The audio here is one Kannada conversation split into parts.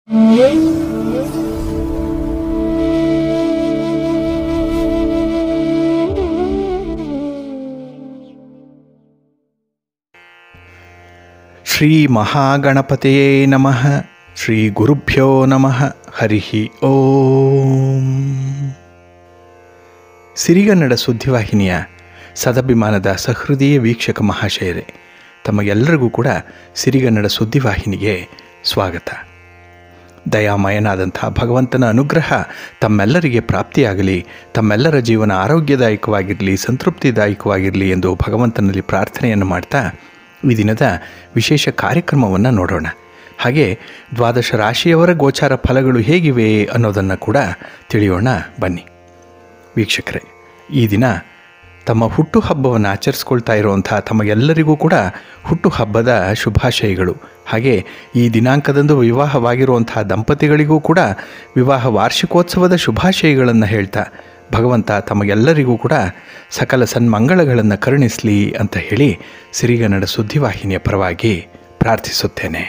ಶ್ರೀ ಮಹಾಗಣಪತಿಯೇ ನಮಃ ಶ್ರೀ ಗುರುಭ್ಯೋ ನಮಃ ಹರಿ ಓಂ ಸಿರಿಗನ್ನಡ ಸುದ್ದಿವಾಹಿನಿಯ ಸದಭಿಮಾನದ ಸಹೃದಯ ವೀಕ್ಷಕ ಮಹಾಶಯರೇ ತಮಗೆಲ್ಲರಿಗೂ ಕೂಡ ಸಿರಿಗನ್ನಡ ಸುದ್ದಿವಾಹಿನಿಗೆ ಸ್ವಾಗತ ದಯಾಮಯನಾದಂಥ ಭಗವಂತನ ಅನುಗ್ರಹ ತಮ್ಮೆಲ್ಲರಿಗೆ ಪ್ರಾಪ್ತಿಯಾಗಲಿ ತಮ್ಮೆಲ್ಲರ ಜೀವನ ಆರೋಗ್ಯದಾಯಕವಾಗಿರಲಿ ಸಂತೃಪ್ತಿದಾಯಕವಾಗಿರಲಿ ಎಂದು ಭಗವಂತನಲ್ಲಿ ಪ್ರಾರ್ಥನೆಯನ್ನು ಮಾಡ್ತಾ ಈ ದಿನದ ವಿಶೇಷ ಕಾರ್ಯಕ್ರಮವನ್ನು ನೋಡೋಣ ಹಾಗೆ ದ್ವಾದಶ ರಾಶಿಯವರ ಗೋಚಾರ ಫಲಗಳು ಹೇಗಿವೆ ಅನ್ನೋದನ್ನು ಕೂಡ ತಿಳಿಯೋಣ ಬನ್ನಿ ವೀಕ್ಷಕರೇ ಈ ದಿನ ತಮ್ಮ ಹುಟ್ಟುಹಬ್ಬವನ್ನು ಆಚರಿಸ್ಕೊಳ್ತಾ ಇರುವಂಥ ತಮಗೆಲ್ಲರಿಗೂ ಕೂಡ ಹುಟ್ಟುಹಬ್ಬದ ಶುಭಾಶಯಗಳು ಹಾಗೆ ಈ ದಿನಾಂಕದಂದು ವಿವಾಹವಾಗಿರುವಂಥ ದಂಪತಿಗಳಿಗೂ ಕೂಡ ವಿವಾಹ ವಾರ್ಷಿಕೋತ್ಸವದ ಶುಭಾಶಯಗಳನ್ನು ಹೇಳ್ತಾ ಭಗವಂತ ತಮಗೆಲ್ಲರಿಗೂ ಕೂಡ ಸಕಲ ಸನ್ಮಂಗಳಗಳನ್ನು ಕರುಣಿಸಲಿ ಅಂತ ಹೇಳಿ ಸಿರಿಗನ್ನಡ ಸುದ್ದಿವಾಹಿನಿಯ ಪರವಾಗಿ ಪ್ರಾರ್ಥಿಸುತ್ತೇನೆ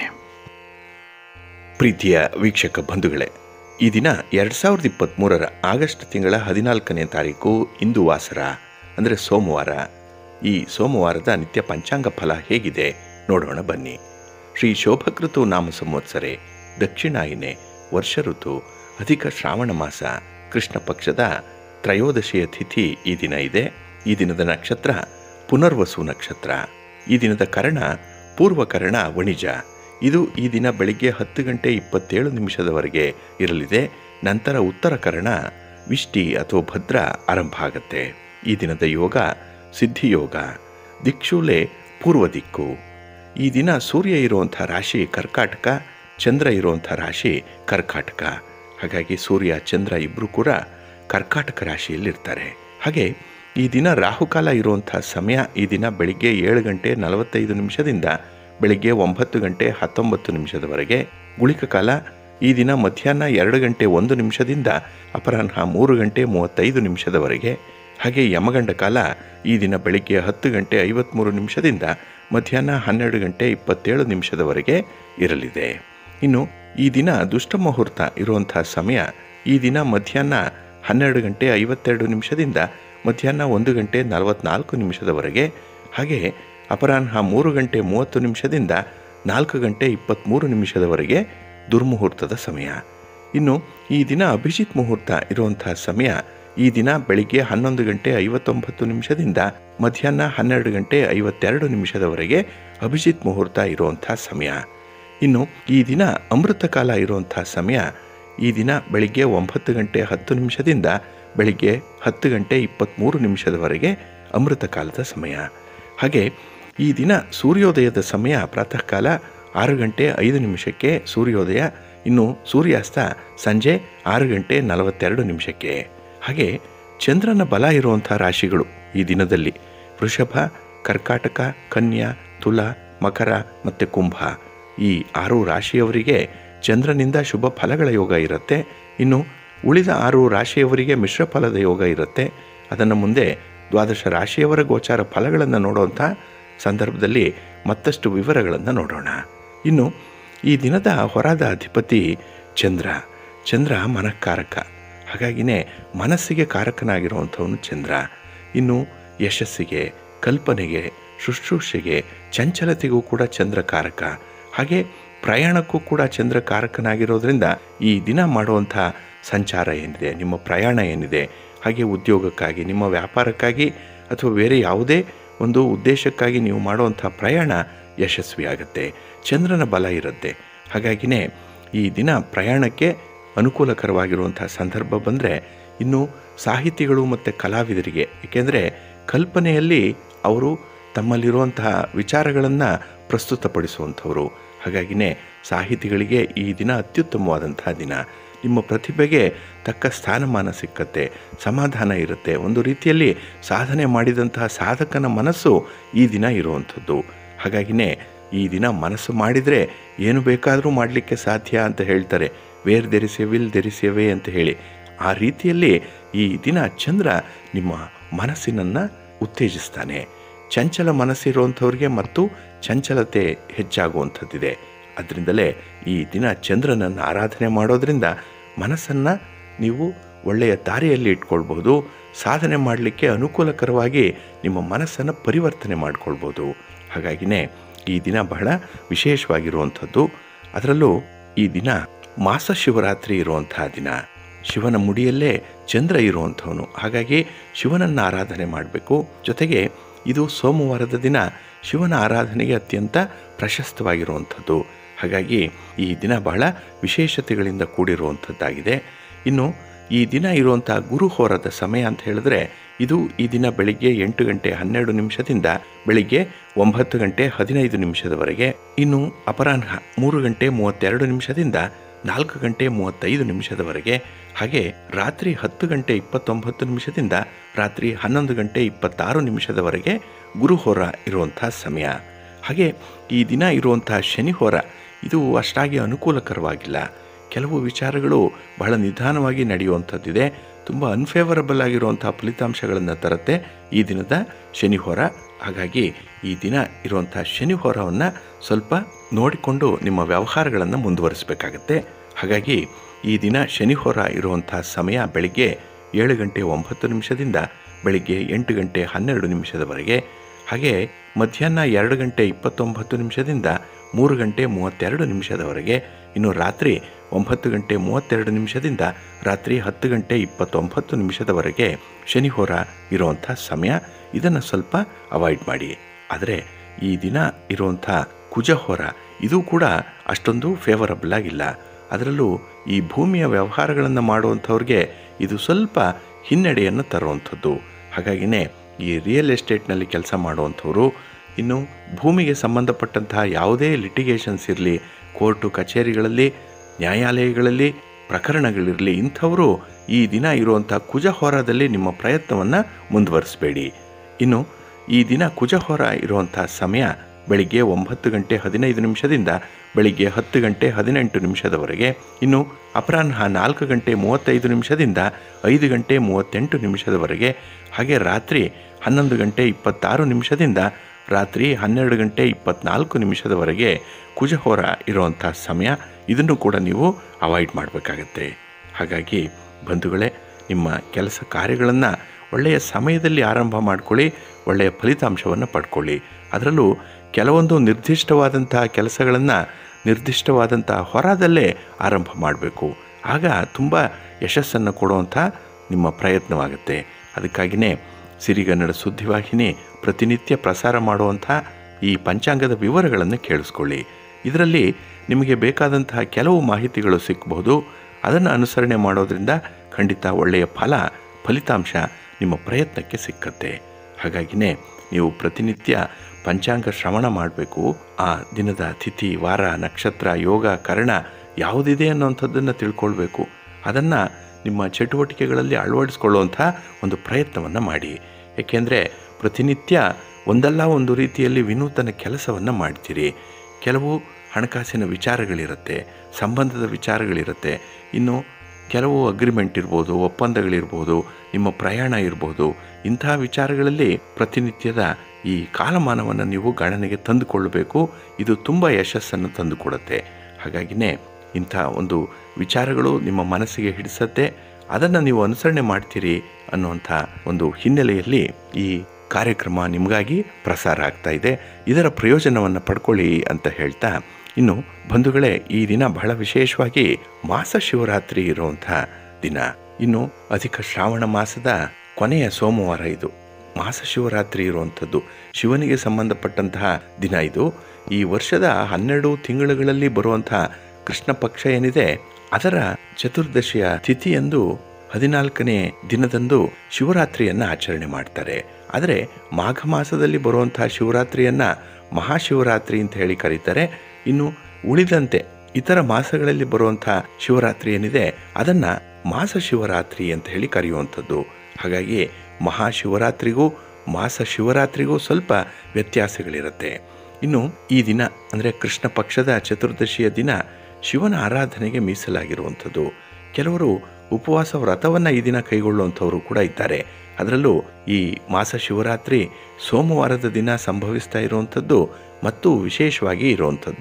ಪ್ರೀತಿಯ ವೀಕ್ಷಕ ಬಂಧುಗಳೇ ಈ ದಿನ ಎರಡು ಸಾವಿರದ ಇಪ್ಪತ್ತ್ಮೂರರ ಆಗಸ್ಟ್ ತಿಂಗಳ ಹದಿನಾಲ್ಕನೇ ತಾರೀಕು ಇಂದು ವಾಸರ ಅಂದರೆ ಸೋಮವಾರ ಈ ಸೋಮವಾರದ ನಿತ್ಯ ಪಂಚಾಂಗ ಫಲ ಹೇಗಿದೆ ನೋಡೋಣ ಬನ್ನಿ ಶ್ರೀ ಶೋಭಕೃತು ನಾಮ ಸಂವತ್ಸರೆ ದಕ್ಷಿಣಾಯಿನೆ ವರ್ಷ ಋತು ಅಧಿಕ ಶ್ರಾವಣ ಮಾಸ ಕೃಷ್ಣ ಪಕ್ಷದ ತ್ರಯೋದಶಿಯ ತಿಥಿ ಈ ದಿನ ಇದೆ ಈ ದಿನದ ನಕ್ಷತ್ರ ಪುನರ್ವಸು ನಕ್ಷತ್ರ ಈ ದಿನದ ಕರ್ಣ ಪೂರ್ವಕರ್ಣ ವಣಿಜ ಇದು ಈ ದಿನ ಬೆಳಿಗ್ಗೆ ಹತ್ತು ಗಂಟೆ ಇಪ್ಪತ್ತೇಳು ನಿಮಿಷದವರೆಗೆ ಇರಲಿದೆ ನಂತರ ಉತ್ತರ ಕರ್ಣ ವಿಷ್ಟಿ ಅಥವಾ ಭದ್ರ ಆರಂಭ ಆಗುತ್ತೆ ಈ ದಿನದ ಯೋಗ ಸಿದ್ಧಿಯೋಗ ದಿಕ್ಷೂಲೆ ಪೂರ್ವ ದಿಕ್ಕು ಈ ದಿನ ಸೂರ್ಯ ಇರುವಂಥ ರಾಶಿ ಕರ್ಕಾಟಕ ಚಂದ್ರ ಇರುವಂಥ ರಾಶಿ ಕರ್ಕಾಟಕ ಹಾಗಾಗಿ ಸೂರ್ಯ ಚಂದ್ರ ಇಬ್ಬರು ಕೂಡ ಕರ್ಕಾಟಕ ರಾಶಿಯಲ್ಲಿರ್ತಾರೆ ಹಾಗೆ ಈ ದಿನ ರಾಹುಕಾಲ ಇರುವಂಥ ಸಮಯ ಈ ದಿನ ಬೆಳಿಗ್ಗೆ ಏಳು ಗಂಟೆ ನಲವತ್ತೈದು ನಿಮಿಷದಿಂದ ಬೆಳಿಗ್ಗೆ ಒಂಬತ್ತು ಗಂಟೆ ಹತ್ತೊಂಬತ್ತು ನಿಮಿಷದವರೆಗೆ ಗುಳಿಕ ಕಾಲ ಈ ದಿನ ಮಧ್ಯಾಹ್ನ ಎರಡು ಗಂಟೆ ಒಂದು ನಿಮಿಷದಿಂದ ಅಪರಾಹ್ನ ಮೂರು ಗಂಟೆ ಮೂವತ್ತೈದು ನಿಮಿಷದವರೆಗೆ ಹಾಗೆ ಯಮಗಂಡ ಕಾಲ ಈ ದಿನ ಬೆಳಿಗ್ಗೆ ಹತ್ತು ಗಂಟೆ ಐವತ್ತ್ಮೂರು ನಿಮಿಷದಿಂದ ಮಧ್ಯಾಹ್ನ ಹನ್ನೆರಡು ಗಂಟೆ ಇಪ್ಪತ್ತೇಳು ನಿಮಿಷದವರೆಗೆ ಇರಲಿದೆ ಇನ್ನು ಈ ದಿನ ದುಷ್ಟ ಮುಹೂರ್ತ ಇರುವಂಥ ಸಮಯ ಈ ದಿನ ಮಧ್ಯಾಹ್ನ ಹನ್ನೆರಡು ಗಂಟೆ ಐವತ್ತೆರಡು ನಿಮಿಷದಿಂದ ಮಧ್ಯಾಹ್ನ ಒಂದು ಗಂಟೆ ನಲವತ್ನಾಲ್ಕು ನಿಮಿಷದವರೆಗೆ ಹಾಗೆ ಅಪರಾಹ್ನ ಮೂರು ಗಂಟೆ ಮೂವತ್ತು ನಿಮಿಷದಿಂದ ನಾಲ್ಕು ಗಂಟೆ ಇಪ್ಪತ್ತ್ಮೂರು ನಿಮಿಷದವರೆಗೆ ದುರ್ಮುಹೂರ್ತದ ಸಮಯ ಇನ್ನು ಈ ದಿನ ಅಭಿಜಿತ್ ಮುಹೂರ್ತ ಇರುವಂಥ ಸಮಯ ಈ ದಿನ ಬೆಳಿಗ್ಗೆ ಹನ್ನೊಂದು ಗಂಟೆ ಐವತ್ತೊಂಬತ್ತು ನಿಮಿಷದಿಂದ ಮಧ್ಯಾಹ್ನ ಹನ್ನೆರಡು ಗಂಟೆ ಐವತ್ತೆರಡು ನಿಮಿಷದವರೆಗೆ ಅಭಿಜಿತ್ ಮುಹೂರ್ತ ಇರುವಂಥ ಸಮಯ ಇನ್ನು ಈ ದಿನ ಅಮೃತ ಕಾಲ ಇರುವಂಥ ಸಮಯ ಈ ದಿನ ಬೆಳಿಗ್ಗೆ ಒಂಬತ್ತು ಗಂಟೆ ಹತ್ತು ನಿಮಿಷದಿಂದ ಬೆಳಿಗ್ಗೆ ಹತ್ತು ಗಂಟೆ ಇಪ್ಪತ್ತ್ಮೂರು ನಿಮಿಷದವರೆಗೆ ಅಮೃತ ಕಾಲದ ಸಮಯ ಹಾಗೆ ಈ ದಿನ ಸೂರ್ಯೋದಯದ ಸಮಯ ಪ್ರಾತಃ ಕಾಲ ಆರು ಗಂಟೆ ಐದು ನಿಮಿಷಕ್ಕೆ ಸೂರ್ಯೋದಯ ಇನ್ನು ಸೂರ್ಯಾಸ್ತ ಸಂಜೆ ಆರು ಗಂಟೆ ನಲವತ್ತೆರಡು ನಿಮಿಷಕ್ಕೆ ಹಾಗೆ ಚಂದ್ರನ ಬಲ ಇರುವಂಥ ರಾಶಿಗಳು ಈ ದಿನದಲ್ಲಿ ವೃಷಭ ಕರ್ಕಾಟಕ ಕನ್ಯಾ ತುಲ ಮಕರ ಮತ್ತು ಕುಂಭ ಈ ಆರು ರಾಶಿಯವರಿಗೆ ಚಂದ್ರನಿಂದ ಶುಭ ಫಲಗಳ ಯೋಗ ಇರುತ್ತೆ ಇನ್ನು ಉಳಿದ ಆರು ರಾಶಿಯವರಿಗೆ ಮಿಶ್ರ ಫಲದ ಯೋಗ ಇರುತ್ತೆ ಅದನ್ನು ಮುಂದೆ ದ್ವಾದಶ ರಾಶಿಯವರ ಗೋಚಾರ ಫಲಗಳನ್ನು ನೋಡುವಂಥ ಸಂದರ್ಭದಲ್ಲಿ ಮತ್ತಷ್ಟು ವಿವರಗಳನ್ನು ನೋಡೋಣ ಇನ್ನು ಈ ದಿನದ ಹೊರದ ಅಧಿಪತಿ ಚಂದ್ರ ಚಂದ್ರ ಮನಃಕಾರಕ ಹಾಗಾಗಿನೇ ಮನಸ್ಸಿಗೆ ಕಾರಕನಾಗಿರುವಂಥವನು ಚಂದ್ರ ಇನ್ನು ಯಶಸ್ಸಿಗೆ ಕಲ್ಪನೆಗೆ ಶುಶ್ರೂಷೆಗೆ ಚಂಚಲತೆಗೂ ಕೂಡ ಚಂದ್ರ ಕಾರಕ ಹಾಗೆ ಪ್ರಯಾಣಕ್ಕೂ ಕೂಡ ಚಂದ್ರ ಕಾರಕನಾಗಿರೋದ್ರಿಂದ ಈ ದಿನ ಮಾಡುವಂಥ ಸಂಚಾರ ಏನಿದೆ ನಿಮ್ಮ ಪ್ರಯಾಣ ಏನಿದೆ ಹಾಗೆ ಉದ್ಯೋಗಕ್ಕಾಗಿ ನಿಮ್ಮ ವ್ಯಾಪಾರಕ್ಕಾಗಿ ಅಥವಾ ಬೇರೆ ಯಾವುದೇ ಒಂದು ಉದ್ದೇಶಕ್ಕಾಗಿ ನೀವು ಮಾಡುವಂಥ ಪ್ರಯಾಣ ಯಶಸ್ವಿಯಾಗುತ್ತೆ ಚಂದ್ರನ ಬಲ ಇರುತ್ತೆ ಹಾಗಾಗಿನೇ ಈ ದಿನ ಪ್ರಯಾಣಕ್ಕೆ ಅನುಕೂಲಕರವಾಗಿರುವಂಥ ಸಂದರ್ಭ ಬಂದರೆ ಇನ್ನು ಸಾಹಿತಿಗಳು ಮತ್ತು ಕಲಾವಿದರಿಗೆ ಏಕೆಂದರೆ ಕಲ್ಪನೆಯಲ್ಲಿ ಅವರು ತಮ್ಮಲ್ಲಿರುವಂತಹ ವಿಚಾರಗಳನ್ನು ಪ್ರಸ್ತುತಪಡಿಸುವಂಥವರು ಹಾಗಾಗಿನೇ ಸಾಹಿತಿಗಳಿಗೆ ಈ ದಿನ ಅತ್ಯುತ್ತಮವಾದಂತಹ ದಿನ ನಿಮ್ಮ ಪ್ರತಿಭೆಗೆ ತಕ್ಕ ಸ್ಥಾನಮಾನ ಸಿಕ್ಕತ್ತೆ ಸಮಾಧಾನ ಇರುತ್ತೆ ಒಂದು ರೀತಿಯಲ್ಲಿ ಸಾಧನೆ ಮಾಡಿದಂತಹ ಸಾಧಕನ ಮನಸ್ಸು ಈ ದಿನ ಇರುವಂಥದ್ದು ಹಾಗಾಗಿನೇ ಈ ದಿನ ಮನಸ್ಸು ಮಾಡಿದರೆ ಏನು ಬೇಕಾದರೂ ಮಾಡಲಿಕ್ಕೆ ಸಾಧ್ಯ ಅಂತ ಹೇಳ್ತಾರೆ ವೇರ್ ದೆರಿಸೆ ವಿಲ್ ದೆರಿಸೆವೇ ಅಂತ ಹೇಳಿ ಆ ರೀತಿಯಲ್ಲಿ ಈ ದಿನ ಚಂದ್ರ ನಿಮ್ಮ ಮನಸ್ಸಿನನ್ನು ಉತ್ತೇಜಿಸ್ತಾನೆ ಚಂಚಲ ಮನಸ್ಸಿರುವಂಥವ್ರಿಗೆ ಮತ್ತು ಚಂಚಲತೆ ಹೆಚ್ಚಾಗುವಂಥದ್ದಿದೆ ಅದರಿಂದಲೇ ಈ ದಿನ ಚಂದ್ರನನ್ನು ಆರಾಧನೆ ಮಾಡೋದ್ರಿಂದ ಮನಸ್ಸನ್ನು ನೀವು ಒಳ್ಳೆಯ ದಾರಿಯಲ್ಲಿ ಇಟ್ಕೊಳ್ಬೋದು ಸಾಧನೆ ಮಾಡಲಿಕ್ಕೆ ಅನುಕೂಲಕರವಾಗಿ ನಿಮ್ಮ ಮನಸ್ಸನ್ನು ಪರಿವರ್ತನೆ ಮಾಡಿಕೊಳ್ಬೋದು ಹಾಗಾಗಿನೇ ಈ ದಿನ ಬಹಳ ವಿಶೇಷವಾಗಿರುವಂಥದ್ದು ಅದರಲ್ಲೂ ಈ ದಿನ ಮಾಸ ಶಿವರಾತ್ರಿ ಇರುವಂತಹ ದಿನ ಶಿವನ ಮುಡಿಯಲ್ಲೇ ಚಂದ್ರ ಇರುವಂಥವನು ಹಾಗಾಗಿ ಶಿವನನ್ನು ಆರಾಧನೆ ಮಾಡಬೇಕು ಜೊತೆಗೆ ಇದು ಸೋಮವಾರದ ದಿನ ಶಿವನ ಆರಾಧನೆಗೆ ಅತ್ಯಂತ ಪ್ರಶಸ್ತವಾಗಿರುವಂಥದ್ದು ಹಾಗಾಗಿ ಈ ದಿನ ಬಹಳ ವಿಶೇಷತೆಗಳಿಂದ ಕೂಡಿರುವಂಥದ್ದಾಗಿದೆ ಇನ್ನು ಈ ದಿನ ಇರುವಂಥ ಗುರುಹೋರದ ಸಮಯ ಅಂತ ಹೇಳಿದ್ರೆ ಇದು ಈ ದಿನ ಬೆಳಿಗ್ಗೆ ಎಂಟು ಗಂಟೆ ಹನ್ನೆರಡು ನಿಮಿಷದಿಂದ ಬೆಳಿಗ್ಗೆ ಒಂಬತ್ತು ಗಂಟೆ ಹದಿನೈದು ನಿಮಿಷದವರೆಗೆ ಇನ್ನು ಅಪರಾಹ್ನ ಮೂರು ಗಂಟೆ ಮೂವತ್ತೆರಡು ನಿಮಿಷದಿಂದ ನಾಲ್ಕು ಗಂಟೆ ಮೂವತ್ತೈದು ನಿಮಿಷದವರೆಗೆ ಹಾಗೆ ರಾತ್ರಿ ಹತ್ತು ಗಂಟೆ ಇಪ್ಪತ್ತೊಂಬತ್ತು ನಿಮಿಷದಿಂದ ರಾತ್ರಿ ಹನ್ನೊಂದು ಗಂಟೆ ಇಪ್ಪತ್ತಾರು ನಿಮಿಷದವರೆಗೆ ಗುರುಹೋರ ಇರುವಂಥ ಸಮಯ ಹಾಗೆ ಈ ದಿನ ಇರುವಂತಹ ಶನಿಹೋರ ಇದು ಅಷ್ಟಾಗಿ ಅನುಕೂಲಕರವಾಗಿಲ್ಲ ಕೆಲವು ವಿಚಾರಗಳು ಬಹಳ ನಿಧಾನವಾಗಿ ನಡೆಯುವಂಥದ್ದಿದೆ ತುಂಬ ಅನ್ಫೇವರಬಲ್ ಆಗಿರುವಂಥ ಫಲಿತಾಂಶಗಳನ್ನು ತರುತ್ತೆ ಈ ದಿನದ ಶನಿಹೋರ ಹಾಗಾಗಿ ಈ ದಿನ ಇರುವಂಥ ಶನಿಹೋರವನ್ನು ಸ್ವಲ್ಪ ನೋಡಿಕೊಂಡು ನಿಮ್ಮ ವ್ಯವಹಾರಗಳನ್ನು ಮುಂದುವರಿಸಬೇಕಾಗತ್ತೆ ಹಾಗಾಗಿ ಈ ದಿನ ಶನಿಹೋರ ಇರುವಂಥ ಸಮಯ ಬೆಳಿಗ್ಗೆ ಏಳು ಗಂಟೆ ಒಂಬತ್ತು ನಿಮಿಷದಿಂದ ಬೆಳಿಗ್ಗೆ ಎಂಟು ಗಂಟೆ ಹನ್ನೆರಡು ನಿಮಿಷದವರೆಗೆ ಹಾಗೆ ಮಧ್ಯಾಹ್ನ ಎರಡು ಗಂಟೆ ಇಪ್ಪತ್ತೊಂಬತ್ತು ನಿಮಿಷದಿಂದ ಮೂರು ಗಂಟೆ ಮೂವತ್ತೆರಡು ನಿಮಿಷದವರೆಗೆ ಇನ್ನು ರಾತ್ರಿ ಒಂಬತ್ತು ಗಂಟೆ ಮೂವತ್ತೆರಡು ನಿಮಿಷದಿಂದ ರಾತ್ರಿ ಹತ್ತು ಗಂಟೆ ಇಪ್ಪತ್ತೊಂಬತ್ತು ನಿಮಿಷದವರೆಗೆ ಶನಿಹೋರ ಇರುವಂಥ ಸಮಯ ಇದನ್ನು ಸ್ವಲ್ಪ ಅವಾಯ್ಡ್ ಮಾಡಿ ಆದರೆ ಈ ದಿನ ಇರುವಂಥ ಕುಜಹೋರ ಇದು ಕೂಡ ಅಷ್ಟೊಂದು ಫೇವರಬಲ್ ಆಗಿಲ್ಲ ಅದರಲ್ಲೂ ಈ ಭೂಮಿಯ ವ್ಯವಹಾರಗಳನ್ನು ಮಾಡುವಂಥವ್ರಿಗೆ ಇದು ಸ್ವಲ್ಪ ಹಿನ್ನಡೆಯನ್ನು ತರುವಂಥದ್ದು ಹಾಗಾಗಿನೇ ಈ ರಿಯಲ್ ಎಸ್ಟೇಟ್ನಲ್ಲಿ ಕೆಲಸ ಮಾಡುವಂಥವ್ರು ಇನ್ನು ಭೂಮಿಗೆ ಸಂಬಂಧಪಟ್ಟಂತಹ ಯಾವುದೇ ಲಿಟಿಗೇಷನ್ಸ್ ಇರಲಿ ಕೋರ್ಟು ಕಚೇರಿಗಳಲ್ಲಿ ನ್ಯಾಯಾಲಯಗಳಲ್ಲಿ ಪ್ರಕರಣಗಳಿರಲಿ ಇಂಥವರು ಈ ದಿನ ಇರುವಂಥ ಕುಜಹೋರದಲ್ಲಿ ನಿಮ್ಮ ಪ್ರಯತ್ನವನ್ನು ಮುಂದುವರಿಸಬೇಡಿ ಇನ್ನು ಈ ದಿನ ಕುಜಹೋರ ಇರುವಂಥ ಸಮಯ ಬೆಳಿಗ್ಗೆ ಒಂಬತ್ತು ಗಂಟೆ ಹದಿನೈದು ನಿಮಿಷದಿಂದ ಬೆಳಿಗ್ಗೆ ಹತ್ತು ಗಂಟೆ ಹದಿನೆಂಟು ನಿಮಿಷದವರೆಗೆ ಇನ್ನು ಅಪರಾಹ್ನ ನಾಲ್ಕು ಗಂಟೆ ಮೂವತ್ತೈದು ನಿಮಿಷದಿಂದ ಐದು ಗಂಟೆ ಮೂವತ್ತೆಂಟು ನಿಮಿಷದವರೆಗೆ ಹಾಗೆ ರಾತ್ರಿ ಹನ್ನೊಂದು ಗಂಟೆ ಇಪ್ಪತ್ತಾರು ನಿಮಿಷದಿಂದ ರಾತ್ರಿ ಹನ್ನೆರಡು ಗಂಟೆ ಇಪ್ಪತ್ನಾಲ್ಕು ನಿಮಿಷದವರೆಗೆ ಕುಜಹೋರ ಇರುವಂಥ ಸಮಯ ಇದನ್ನು ಕೂಡ ನೀವು ಅವಾಯ್ಡ್ ಮಾಡಬೇಕಾಗತ್ತೆ ಹಾಗಾಗಿ ಬಂಧುಗಳೇ ನಿಮ್ಮ ಕೆಲಸ ಕಾರ್ಯಗಳನ್ನು ಒಳ್ಳೆಯ ಸಮಯದಲ್ಲಿ ಆರಂಭ ಮಾಡ್ಕೊಳ್ಳಿ ಒಳ್ಳೆಯ ಫಲಿತಾಂಶವನ್ನು ಪಡ್ಕೊಳ್ಳಿ ಅದರಲ್ಲೂ ಕೆಲವೊಂದು ನಿರ್ದಿಷ್ಟವಾದಂಥ ಕೆಲಸಗಳನ್ನು ನಿರ್ದಿಷ್ಟವಾದಂಥ ಹೊರದಲ್ಲೇ ಆರಂಭ ಮಾಡಬೇಕು ಆಗ ತುಂಬ ಯಶಸ್ಸನ್ನು ಕೊಡುವಂಥ ನಿಮ್ಮ ಪ್ರಯತ್ನವಾಗುತ್ತೆ ಅದಕ್ಕಾಗಿಯೇ ಸಿರಿಗನ್ನಡ ಸುದ್ದಿವಾಹಿನಿ ಪ್ರತಿನಿತ್ಯ ಪ್ರಸಾರ ಮಾಡುವಂಥ ಈ ಪಂಚಾಂಗದ ವಿವರಗಳನ್ನು ಕೇಳಿಸ್ಕೊಳ್ಳಿ ಇದರಲ್ಲಿ ನಿಮಗೆ ಬೇಕಾದಂತಹ ಕೆಲವು ಮಾಹಿತಿಗಳು ಸಿಕ್ಕಬಹುದು ಅದನ್ನು ಅನುಸರಣೆ ಮಾಡೋದ್ರಿಂದ ಖಂಡಿತ ಒಳ್ಳೆಯ ಫಲ ಫಲಿತಾಂಶ ನಿಮ್ಮ ಪ್ರಯತ್ನಕ್ಕೆ ಸಿಕ್ಕತ್ತೆ ಹಾಗಾಗಿನೇ ನೀವು ಪ್ರತಿನಿತ್ಯ ಪಂಚಾಂಗ ಶ್ರವಣ ಮಾಡಬೇಕು ಆ ದಿನದ ತಿಥಿ ವಾರ ನಕ್ಷತ್ರ ಯೋಗ ಕರ್ಣ ಯಾವುದಿದೆ ಅನ್ನೋಂಥದ್ದನ್ನು ತಿಳ್ಕೊಳ್ಬೇಕು ಅದನ್ನು ನಿಮ್ಮ ಚಟುವಟಿಕೆಗಳಲ್ಲಿ ಅಳವಡಿಸ್ಕೊಳ್ಳುವಂಥ ಒಂದು ಪ್ರಯತ್ನವನ್ನು ಮಾಡಿ ಏಕೆಂದರೆ ಪ್ರತಿನಿತ್ಯ ಒಂದಲ್ಲ ಒಂದು ರೀತಿಯಲ್ಲಿ ವಿನೂತನ ಕೆಲಸವನ್ನು ಮಾಡ್ತೀರಿ ಕೆಲವು ಹಣಕಾಸಿನ ವಿಚಾರಗಳಿರುತ್ತೆ ಸಂಬಂಧದ ವಿಚಾರಗಳಿರುತ್ತೆ ಇನ್ನು ಕೆಲವು ಅಗ್ರಿಮೆಂಟ್ ಇರ್ಬೋದು ಒಪ್ಪಂದಗಳಿರ್ಬೋದು ನಿಮ್ಮ ಪ್ರಯಾಣ ಇರ್ಬೋದು ಇಂಥ ವಿಚಾರಗಳಲ್ಲಿ ಪ್ರತಿನಿತ್ಯದ ಈ ಕಾಲಮಾನವನ್ನು ನೀವು ಗಣನೆಗೆ ತಂದುಕೊಳ್ಳಬೇಕು ಇದು ತುಂಬ ಯಶಸ್ಸನ್ನು ತಂದುಕೊಡುತ್ತೆ ಹಾಗಾಗಿನೇ ಇಂಥ ಒಂದು ವಿಚಾರಗಳು ನಿಮ್ಮ ಮನಸ್ಸಿಗೆ ಹಿಡಿಸತ್ತೆ ಅದನ್ನು ನೀವು ಅನುಸರಣೆ ಮಾಡ್ತೀರಿ ಅನ್ನುವಂಥ ಒಂದು ಹಿನ್ನೆಲೆಯಲ್ಲಿ ಈ ಕಾರ್ಯಕ್ರಮ ನಿಮಗಾಗಿ ಪ್ರಸಾರ ಆಗ್ತಾ ಇದೆ ಇದರ ಪ್ರಯೋಜನವನ್ನು ಪಡ್ಕೊಳ್ಳಿ ಅಂತ ಹೇಳ್ತಾ ಇನ್ನು ಬಂಧುಗಳೇ ಈ ದಿನ ಬಹಳ ವಿಶೇಷವಾಗಿ ಮಾಸ ಶಿವರಾತ್ರಿ ಇರುವಂಥ ದಿನ ಇನ್ನು ಅಧಿಕ ಶ್ರಾವಣ ಮಾಸದ ಕೊನೆಯ ಸೋಮವಾರ ಇದು ಮಾಸ ಶಿವರಾತ್ರಿ ಇರುವಂಥದ್ದು ಶಿವನಿಗೆ ಸಂಬಂಧಪಟ್ಟಂತಹ ದಿನ ಇದು ಈ ವರ್ಷದ ಹನ್ನೆರಡು ತಿಂಗಳುಗಳಲ್ಲಿ ಬರುವಂತಹ ಕೃಷ್ಣ ಪಕ್ಷ ಏನಿದೆ ಅದರ ಚತುರ್ದಶಿಯ ತಿಥಿಯಂದು ಹದಿನಾಲ್ಕನೇ ದಿನದಂದು ಶಿವರಾತ್ರಿಯನ್ನು ಆಚರಣೆ ಮಾಡ್ತಾರೆ ಆದರೆ ಮಾಘ ಮಾಸದಲ್ಲಿ ಬರುವಂತಹ ಶಿವರಾತ್ರಿಯನ್ನು ಮಹಾಶಿವರಾತ್ರಿ ಅಂತ ಹೇಳಿ ಕರೀತಾರೆ ಇನ್ನು ಉಳಿದಂತೆ ಇತರ ಮಾಸಗಳಲ್ಲಿ ಬರುವಂಥ ಶಿವರಾತ್ರಿ ಏನಿದೆ ಅದನ್ನು ಮಾಸ ಶಿವರಾತ್ರಿ ಅಂತ ಹೇಳಿ ಕರೆಯುವಂಥದ್ದು ಹಾಗಾಗಿ ಮಹಾಶಿವರಾತ್ರಿಗೂ ಮಾಸ ಶಿವರಾತ್ರಿಗೂ ಸ್ವಲ್ಪ ವ್ಯತ್ಯಾಸಗಳಿರುತ್ತೆ ಇನ್ನು ಈ ದಿನ ಅಂದರೆ ಕೃಷ್ಣ ಪಕ್ಷದ ಚತುರ್ದಶಿಯ ದಿನ ಶಿವನ ಆರಾಧನೆಗೆ ಮೀಸಲಾಗಿರುವಂಥದ್ದು ಕೆಲವರು ಉಪವಾಸ ವ್ರತವನ್ನು ಈ ದಿನ ಕೈಗೊಳ್ಳುವಂಥವರು ಕೂಡ ಇದ್ದಾರೆ ಅದರಲ್ಲೂ ಈ ಮಾಸ ಶಿವರಾತ್ರಿ ಸೋಮವಾರದ ದಿನ ಸಂಭವಿಸ್ತಾ ಇರುವಂಥದ್ದು ಮತ್ತು ವಿಶೇಷವಾಗಿ ಇರುವಂಥದ್ದು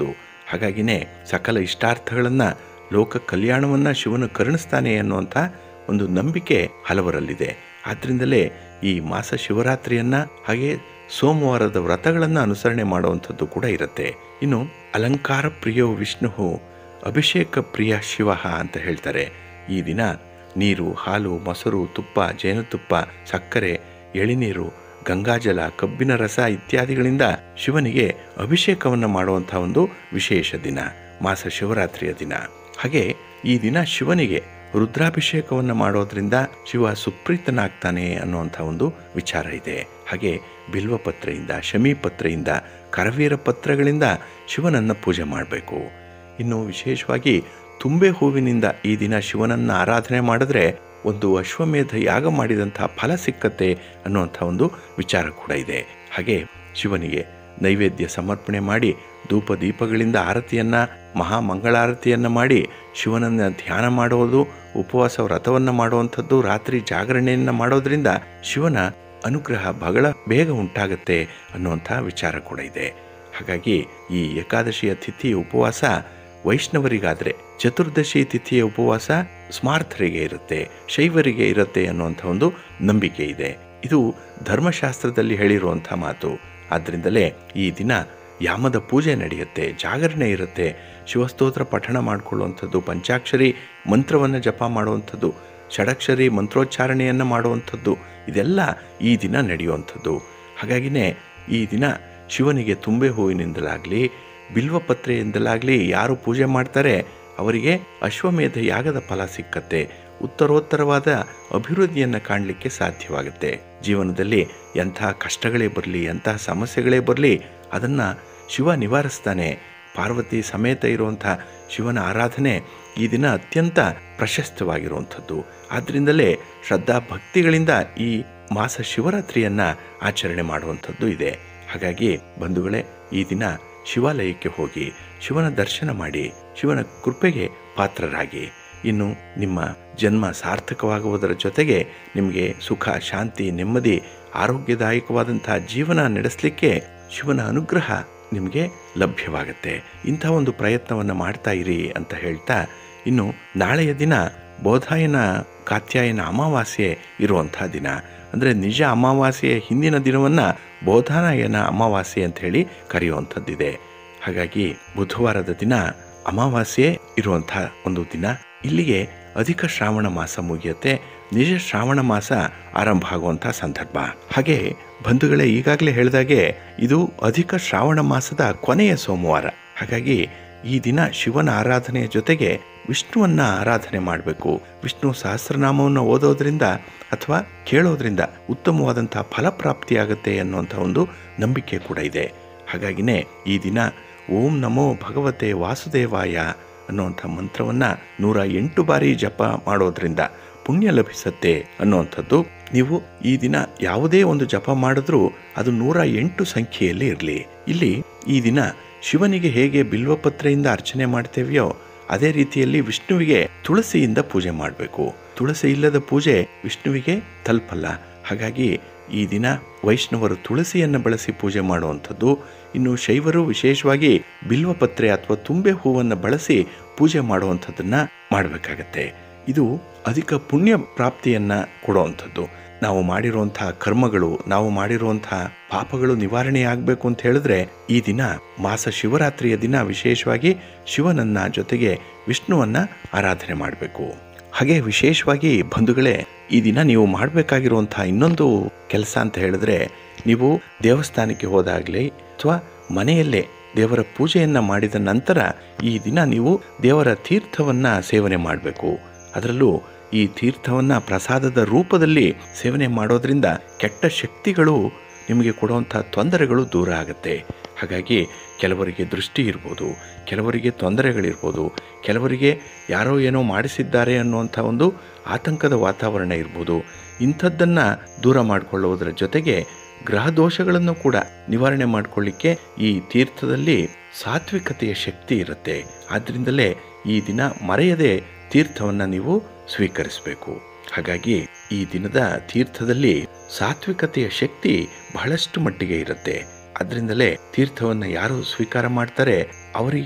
ಹಾಗಾಗಿನೇ ಸಕಲ ಇಷ್ಟಾರ್ಥಗಳನ್ನ ಲೋಕ ಕಲ್ಯಾಣವನ್ನ ಶಿವನು ಕರುಣಿಸ್ತಾನೆ ಅನ್ನುವಂಥ ಒಂದು ನಂಬಿಕೆ ಹಲವರಲ್ಲಿದೆ ಆದ್ರಿಂದಲೇ ಈ ಮಾಸ ಶಿವರಾತ್ರಿಯನ್ನ ಹಾಗೆ ಸೋಮವಾರದ ವ್ರತಗಳನ್ನು ಅನುಸರಣೆ ಮಾಡುವಂಥದ್ದು ಕೂಡ ಇರುತ್ತೆ ಇನ್ನು ಅಲಂಕಾರ ಪ್ರಿಯೋ ವಿಷ್ಣು ಅಭಿಷೇಕ ಪ್ರಿಯ ಶಿವ ಅಂತ ಹೇಳ್ತಾರೆ ಈ ದಿನ ನೀರು ಹಾಲು ಮೊಸರು ತುಪ್ಪ ಜೇನುತುಪ್ಪ ಸಕ್ಕರೆ ಎಳಿನೀರು ಗಂಗಾಜಲ ಕಬ್ಬಿನ ರಸ ಇತ್ಯಾದಿಗಳಿಂದ ಶಿವನಿಗೆ ಅಭಿಷೇಕವನ್ನು ಮಾಡುವಂಥ ಒಂದು ವಿಶೇಷ ದಿನ ಮಾಸ ಶಿವರಾತ್ರಿಯ ದಿನ ಹಾಗೆ ಈ ದಿನ ಶಿವನಿಗೆ ರುದ್ರಾಭಿಷೇಕವನ್ನು ಮಾಡೋದ್ರಿಂದ ಶಿವ ಸುಪ್ರೀತನಾಗ್ತಾನೆ ಅನ್ನುವಂಥ ಒಂದು ವಿಚಾರ ಇದೆ ಹಾಗೆ ಬಿಲ್ವಪತ್ರೆಯಿಂದ ಶಮೀಪತ್ರೆಯಿಂದ ಕರವೀರ ಪತ್ರಗಳಿಂದ ಶಿವನನ್ನು ಪೂಜೆ ಮಾಡಬೇಕು ಇನ್ನು ವಿಶೇಷವಾಗಿ ತುಂಬೆ ಹೂವಿನಿಂದ ಈ ದಿನ ಶಿವನನ್ನು ಆರಾಧನೆ ಮಾಡಿದ್ರೆ ಒಂದು ಅಶ್ವಮೇಧ ಯಾಗ ಮಾಡಿದಂಥ ಫಲ ಸಿಕ್ಕತ್ತೆ ಅನ್ನುವಂಥ ಒಂದು ವಿಚಾರ ಕೂಡ ಇದೆ ಹಾಗೆ ಶಿವನಿಗೆ ನೈವೇದ್ಯ ಸಮರ್ಪಣೆ ಮಾಡಿ ಧೂಪ ದೀಪಗಳಿಂದ ಆರತಿಯನ್ನ ಮಹಾಮಂಗಳಾರತಿಯನ್ನ ಮಾಡಿ ಶಿವನನ್ನ ಧ್ಯಾನ ಮಾಡುವುದು ಉಪವಾಸ ವ್ರತವನ್ನು ಮಾಡುವಂಥದ್ದು ರಾತ್ರಿ ಜಾಗರಣೆಯನ್ನು ಮಾಡೋದ್ರಿಂದ ಶಿವನ ಅನುಗ್ರಹ ಬಹಳ ಬೇಗ ಉಂಟಾಗತ್ತೆ ಅನ್ನುವಂಥ ವಿಚಾರ ಕೂಡ ಇದೆ ಹಾಗಾಗಿ ಈ ಏಕಾದಶಿಯ ತಿಥಿ ಉಪವಾಸ ವೈಷ್ಣವರಿಗಾದರೆ ಚತುರ್ದಶಿ ತಿಥಿಯ ಉಪವಾಸ ಸ್ಮಾರ್ಥರಿಗೆ ಇರುತ್ತೆ ಶೈವರಿಗೆ ಇರುತ್ತೆ ಅನ್ನುವಂಥ ಒಂದು ನಂಬಿಕೆ ಇದೆ ಇದು ಧರ್ಮಶಾಸ್ತ್ರದಲ್ಲಿ ಹೇಳಿರುವಂಥ ಮಾತು ಆದ್ದರಿಂದಲೇ ಈ ದಿನ ಯಾಮದ ಪೂಜೆ ನಡೆಯುತ್ತೆ ಜಾಗರಣೆ ಇರುತ್ತೆ ಶಿವಸ್ತೋತ್ರ ಪಠಣ ಮಾಡಿಕೊಳ್ಳುವಂಥದ್ದು ಪಂಚಾಕ್ಷರಿ ಮಂತ್ರವನ್ನು ಜಪ ಮಾಡುವಂಥದ್ದು ಷಡಕ್ಷರಿ ಮಂತ್ರೋಚ್ಚಾರಣೆಯನ್ನು ಮಾಡುವಂಥದ್ದು ಇದೆಲ್ಲ ಈ ದಿನ ನಡೆಯುವಂಥದ್ದು ಹಾಗಾಗಿನೇ ಈ ದಿನ ಶಿವನಿಗೆ ತುಂಬೆ ಹೂವಿನಿಂದಲಾಗಲಿ ಬಿಲ್ವಪತ್ರೆಯಿಂದಲಾಗಲಿ ಯಾರು ಪೂಜೆ ಮಾಡ್ತಾರೆ ಅವರಿಗೆ ಅಶ್ವಮೇಧ ಯಾಗದ ಫಲ ಸಿಕ್ಕತ್ತೆ ಉತ್ತರೋತ್ತರವಾದ ಅಭಿವೃದ್ಧಿಯನ್ನು ಕಾಣಲಿಕ್ಕೆ ಸಾಧ್ಯವಾಗುತ್ತೆ ಜೀವನದಲ್ಲಿ ಎಂಥ ಕಷ್ಟಗಳೇ ಬರಲಿ ಎಂತಹ ಸಮಸ್ಯೆಗಳೇ ಬರಲಿ ಅದನ್ನು ಶಿವ ನಿವಾರಿಸ್ತಾನೆ ಪಾರ್ವತಿ ಸಮೇತ ಇರುವಂಥ ಶಿವನ ಆರಾಧನೆ ಈ ದಿನ ಅತ್ಯಂತ ಪ್ರಶಸ್ತವಾಗಿರುವಂಥದ್ದು ಆದ್ದರಿಂದಲೇ ಶ್ರದ್ಧಾ ಭಕ್ತಿಗಳಿಂದ ಈ ಮಾಸ ಶಿವರಾತ್ರಿಯನ್ನು ಆಚರಣೆ ಮಾಡುವಂಥದ್ದು ಇದೆ ಹಾಗಾಗಿ ಬಂಧುಗಳೇ ಈ ದಿನ ಶಿವಾಲಯಕ್ಕೆ ಹೋಗಿ ಶಿವನ ದರ್ಶನ ಮಾಡಿ ಶಿವನ ಕೃಪೆಗೆ ಪಾತ್ರರಾಗಿ ಇನ್ನು ನಿಮ್ಮ ಜನ್ಮ ಸಾರ್ಥಕವಾಗುವುದರ ಜೊತೆಗೆ ನಿಮಗೆ ಸುಖ ಶಾಂತಿ ನೆಮ್ಮದಿ ಆರೋಗ್ಯದಾಯಕವಾದಂತಹ ಜೀವನ ನಡೆಸಲಿಕ್ಕೆ ಶಿವನ ಅನುಗ್ರಹ ನಿಮಗೆ ಲಭ್ಯವಾಗುತ್ತೆ ಇಂಥ ಒಂದು ಪ್ರಯತ್ನವನ್ನು ಮಾಡ್ತಾ ಇರಿ ಅಂತ ಹೇಳ್ತಾ ಇನ್ನು ನಾಳೆಯ ದಿನ ಬೋಧಾಯನ ಕಾತ್ಯಾಯನ ಅಮಾವಾಸ್ಯೆ ಇರುವಂಥ ದಿನ ಅಂದರೆ ನಿಜ ಅಮಾವಾಸ್ಯೆಯ ಹಿಂದಿನ ದಿನವನ್ನು ಬೋಧಾಯನ ಅಮಾವಾಸ್ಯೆ ಅಂತ ಹೇಳಿ ಕರೆಯುವಂಥದ್ದಿದೆ ಹಾಗಾಗಿ ಬುಧವಾರದ ದಿನ ಅಮಾವಾಸ್ಯೆ ಇರುವಂಥ ಒಂದು ದಿನ ಇಲ್ಲಿಗೆ ಅಧಿಕ ಶ್ರಾವಣ ಮಾಸ ಮುಗಿಯುತ್ತೆ ನಿಜ ಶ್ರಾವಣ ಮಾಸ ಆರಂಭ ಆಗುವಂಥ ಸಂದರ್ಭ ಹಾಗೆ ಬಂಧುಗಳೇ ಈಗಾಗಲೇ ಹೇಳಿದಾಗೆ ಇದು ಅಧಿಕ ಶ್ರಾವಣ ಮಾಸದ ಕೊನೆಯ ಸೋಮವಾರ ಹಾಗಾಗಿ ಈ ದಿನ ಶಿವನ ಆರಾಧನೆಯ ಜೊತೆಗೆ ವಿಷ್ಣುವನ್ನ ಆರಾಧನೆ ಮಾಡಬೇಕು ವಿಷ್ಣು ಸಹಸ್ರನಾಮವನ್ನು ಓದೋದ್ರಿಂದ ಅಥವಾ ಕೇಳೋದ್ರಿಂದ ಉತ್ತಮವಾದಂಥ ಫಲಪ್ರಾಪ್ತಿಯಾಗುತ್ತೆ ಅನ್ನುವಂಥ ಒಂದು ನಂಬಿಕೆ ಕೂಡ ಇದೆ ಹಾಗಾಗಿನೇ ಈ ದಿನ ಓಂ ನಮೋ ಭಗವತೆ ವಾಸುದೇವಾಯ ಅನ್ನುವಂಥ ಮಂತ್ರವನ್ನು ನೂರ ಎಂಟು ಬಾರಿ ಜಪ ಮಾಡೋದ್ರಿಂದ ಪುಣ್ಯ ಲಭಿಸತ್ತೆ ಅನ್ನುವಂಥದ್ದು ನೀವು ಈ ದಿನ ಯಾವುದೇ ಒಂದು ಜಪ ಮಾಡಿದ್ರೂ ಅದು ನೂರ ಎಂಟು ಸಂಖ್ಯೆಯಲ್ಲಿ ಇರಲಿ ಇಲ್ಲಿ ಈ ದಿನ ಶಿವನಿಗೆ ಹೇಗೆ ಬಿಲ್ವಪತ್ರೆಯಿಂದ ಅರ್ಚನೆ ಮಾಡ್ತೇವೆಯೋ ಅದೇ ರೀತಿಯಲ್ಲಿ ವಿಷ್ಣುವಿಗೆ ತುಳಸಿಯಿಂದ ಪೂಜೆ ಮಾಡಬೇಕು ತುಳಸಿ ಇಲ್ಲದ ಪೂಜೆ ವಿಷ್ಣುವಿಗೆ ತಲುಪಲ್ಲ ಹಾಗಾಗಿ ಈ ದಿನ ವೈಷ್ಣವರು ತುಳಸಿಯನ್ನು ಬಳಸಿ ಪೂಜೆ ಮಾಡುವಂಥದ್ದು ಇನ್ನು ಶೈವರು ವಿಶೇಷವಾಗಿ ಬಿಲ್ವಪತ್ರೆ ಅಥವಾ ತುಂಬೆ ಹೂವನ್ನು ಬಳಸಿ ಪೂಜೆ ಮಾಡುವಂಥದ್ದನ್ನ ಮಾಡಬೇಕಾಗತ್ತೆ ಇದು ಅಧಿಕ ಪುಣ್ಯ ಪ್ರಾಪ್ತಿಯನ್ನ ಕೊಡುವಂಥದ್ದು ನಾವು ಮಾಡಿರುವಂತಹ ಕರ್ಮಗಳು ನಾವು ಮಾಡಿರುವಂತಹ ಪಾಪಗಳು ನಿವಾರಣೆ ಆಗಬೇಕು ಅಂತ ಹೇಳಿದ್ರೆ ಈ ದಿನ ಮಾಸ ಶಿವರಾತ್ರಿಯ ದಿನ ವಿಶೇಷವಾಗಿ ಶಿವನನ್ನ ಜೊತೆಗೆ ವಿಷ್ಣುವನ್ನ ಆರಾಧನೆ ಮಾಡಬೇಕು ಹಾಗೆ ವಿಶೇಷವಾಗಿ ಬಂಧುಗಳೇ ಈ ದಿನ ನೀವು ಮಾಡಬೇಕಾಗಿರುವಂತಹ ಇನ್ನೊಂದು ಕೆಲಸ ಅಂತ ಹೇಳಿದ್ರೆ ನೀವು ದೇವಸ್ಥಾನಕ್ಕೆ ಹೋದಾಗಲಿ ಅಥವಾ ಮನೆಯಲ್ಲೇ ದೇವರ ಪೂಜೆಯನ್ನ ಮಾಡಿದ ನಂತರ ಈ ದಿನ ನೀವು ದೇವರ ತೀರ್ಥವನ್ನ ಸೇವನೆ ಮಾಡಬೇಕು ಅದರಲ್ಲೂ ಈ ತೀರ್ಥವನ್ನ ಪ್ರಸಾದದ ರೂಪದಲ್ಲಿ ಸೇವನೆ ಮಾಡೋದ್ರಿಂದ ಕೆಟ್ಟ ಶಕ್ತಿಗಳು ನಿಮಗೆ ಕೊಡುವಂಥ ತೊಂದರೆಗಳು ದೂರ ಆಗುತ್ತೆ ಹಾಗಾಗಿ ಕೆಲವರಿಗೆ ದೃಷ್ಟಿ ಇರ್ಬೋದು ಕೆಲವರಿಗೆ ತೊಂದರೆಗಳಿರ್ಬೋದು ಕೆಲವರಿಗೆ ಯಾರೋ ಏನೋ ಮಾಡಿಸಿದ್ದಾರೆ ಅನ್ನುವಂಥ ಒಂದು ಆತಂಕದ ವಾತಾವರಣ ಇರ್ಬೋದು ಇಂಥದ್ದನ್ನು ದೂರ ಮಾಡಿಕೊಳ್ಳುವುದರ ಜೊತೆಗೆ ಗ್ರಹ ದೋಷಗಳನ್ನು ಕೂಡ ನಿವಾರಣೆ ಮಾಡಿಕೊಳ್ಳಿಕ್ಕೆ ಈ ತೀರ್ಥದಲ್ಲಿ ಸಾತ್ವಿಕತೆಯ ಶಕ್ತಿ ಇರುತ್ತೆ ಆದ್ದರಿಂದಲೇ ಈ ದಿನ ಮರೆಯದೆ ತೀರ್ಥವನ್ನು ನೀವು ಸ್ವೀಕರಿಸಬೇಕು ಹಾಗಾಗಿ ಈ ದಿನದ ತೀರ್ಥದಲ್ಲಿ ಸಾತ್ವಿಕತೆಯ ಶಕ್ತಿ ಬಹಳಷ್ಟು ಮಟ್ಟಿಗೆ ಇರುತ್ತೆ ಅದರಿಂದಲೇ ತೀರ್ಥವನ್ನು ಯಾರು ಸ್ವೀಕಾರ ಮಾಡ್ತಾರೆ ಅವರಿಗೆ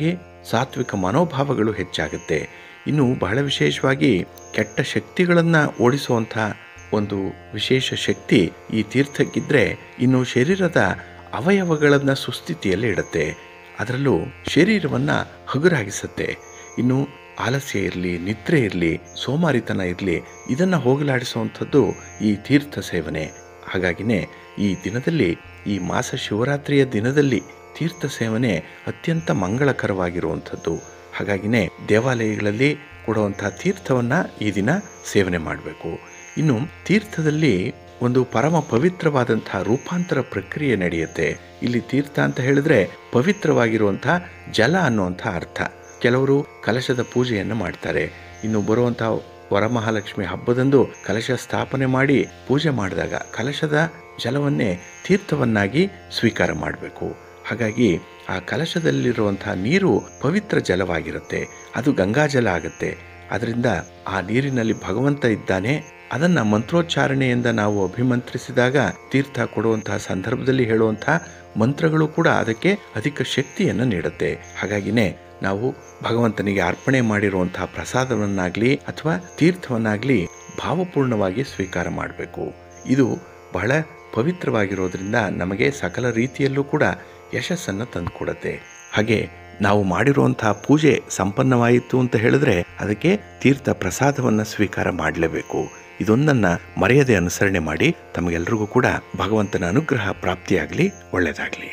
ಸಾತ್ವಿಕ ಮನೋಭಾವಗಳು ಹೆಚ್ಚಾಗುತ್ತೆ ಇನ್ನು ಬಹಳ ವಿಶೇಷವಾಗಿ ಕೆಟ್ಟ ಶಕ್ತಿಗಳನ್ನು ಓಡಿಸುವಂಥ ಒಂದು ವಿಶೇಷ ಶಕ್ತಿ ಈ ತೀರ್ಥಕ್ಕಿದ್ರೆ ಇನ್ನು ಶರೀರದ ಅವಯವಗಳನ್ನು ಸುಸ್ಥಿತಿಯಲ್ಲಿ ಇಡುತ್ತೆ ಅದರಲ್ಲೂ ಶರೀರವನ್ನು ಹಗುರಾಗಿಸುತ್ತೆ ಇನ್ನು ಆಲಸ್ಯ ಇರಲಿ ನಿದ್ರೆ ಇರಲಿ ಸೋಮಾರಿತನ ಇರಲಿ ಇದನ್ನು ಹೋಗಲಾಡಿಸುವಂಥದ್ದು ಈ ತೀರ್ಥ ಸೇವನೆ ಹಾಗಾಗಿನೇ ಈ ದಿನದಲ್ಲಿ ಈ ಮಾಸ ಶಿವರಾತ್ರಿಯ ದಿನದಲ್ಲಿ ತೀರ್ಥ ಸೇವನೆ ಅತ್ಯಂತ ಮಂಗಳಕರವಾಗಿರುವಂಥದ್ದು ಹಾಗಾಗಿನೇ ದೇವಾಲಯಗಳಲ್ಲಿ ಕೊಡುವಂಥ ತೀರ್ಥವನ್ನು ಈ ದಿನ ಸೇವನೆ ಮಾಡಬೇಕು ಇನ್ನು ತೀರ್ಥದಲ್ಲಿ ಒಂದು ಪರಮ ಪವಿತ್ರವಾದಂಥ ರೂಪಾಂತರ ಪ್ರಕ್ರಿಯೆ ನಡೆಯುತ್ತೆ ಇಲ್ಲಿ ತೀರ್ಥ ಅಂತ ಹೇಳಿದ್ರೆ ಪವಿತ್ರವಾಗಿರುವಂಥ ಜಲ ಅನ್ನುವಂಥ ಅರ್ಥ ಕೆಲವರು ಕಲಶದ ಪೂಜೆಯನ್ನು ಮಾಡ್ತಾರೆ ಇನ್ನು ಬರುವಂಥ ವರಮಹಾಲಕ್ಷ್ಮಿ ಹಬ್ಬದಂದು ಕಲಶ ಸ್ಥಾಪನೆ ಮಾಡಿ ಪೂಜೆ ಮಾಡಿದಾಗ ಕಲಶದ ಜಲವನ್ನೇ ತೀರ್ಥವನ್ನಾಗಿ ಸ್ವೀಕಾರ ಮಾಡಬೇಕು ಹಾಗಾಗಿ ಆ ಕಲಶದಲ್ಲಿರುವಂತಹ ನೀರು ಪವಿತ್ರ ಜಲವಾಗಿರುತ್ತೆ ಅದು ಗಂಗಾಜಲ ಆಗುತ್ತೆ ಅದರಿಂದ ಆ ನೀರಿನಲ್ಲಿ ಭಗವಂತ ಇದ್ದಾನೆ ಅದನ್ನ ಮಂತ್ರೋಚ್ಚಾರಣೆಯಿಂದ ನಾವು ಅಭಿಮಂತ್ರಿಸಿದಾಗ ತೀರ್ಥ ಕೊಡುವಂತಹ ಸಂದರ್ಭದಲ್ಲಿ ಹೇಳುವಂತಹ ಮಂತ್ರಗಳು ಕೂಡ ಅದಕ್ಕೆ ಅಧಿಕ ಶಕ್ತಿಯನ್ನು ನೀಡುತ್ತೆ ಹಾಗಾಗಿನೇ ನಾವು ಭಗವಂತನಿಗೆ ಅರ್ಪಣೆ ಮಾಡಿರುವಂತಹ ಪ್ರಸಾದವನ್ನಾಗ್ಲಿ ಅಥವಾ ತೀರ್ಥವನ್ನಾಗ್ಲಿ ಭಾವಪೂರ್ಣವಾಗಿ ಸ್ವೀಕಾರ ಮಾಡಬೇಕು ಇದು ಬಹಳ ಪವಿತ್ರವಾಗಿರೋದ್ರಿಂದ ನಮಗೆ ಸಕಲ ರೀತಿಯಲ್ಲೂ ಕೂಡ ಯಶಸ್ಸನ್ನು ತಂದುಕೊಡುತ್ತೆ ಹಾಗೆ ನಾವು ಮಾಡಿರುವಂತಹ ಪೂಜೆ ಸಂಪನ್ನವಾಯಿತು ಅಂತ ಹೇಳಿದ್ರೆ ಅದಕ್ಕೆ ತೀರ್ಥ ಪ್ರಸಾದವನ್ನು ಸ್ವೀಕಾರ ಮಾಡಲೇಬೇಕು ಇದೊಂದನ್ನು ಮರೆಯದೆ ಅನುಸರಣೆ ಮಾಡಿ ತಮಗೆಲ್ಲರಿಗೂ ಕೂಡ ಭಗವಂತನ ಅನುಗ್ರಹ ಪ್ರಾಪ್ತಿಯಾಗಲಿ ಒಳ್ಳೆಯದಾಗಲಿ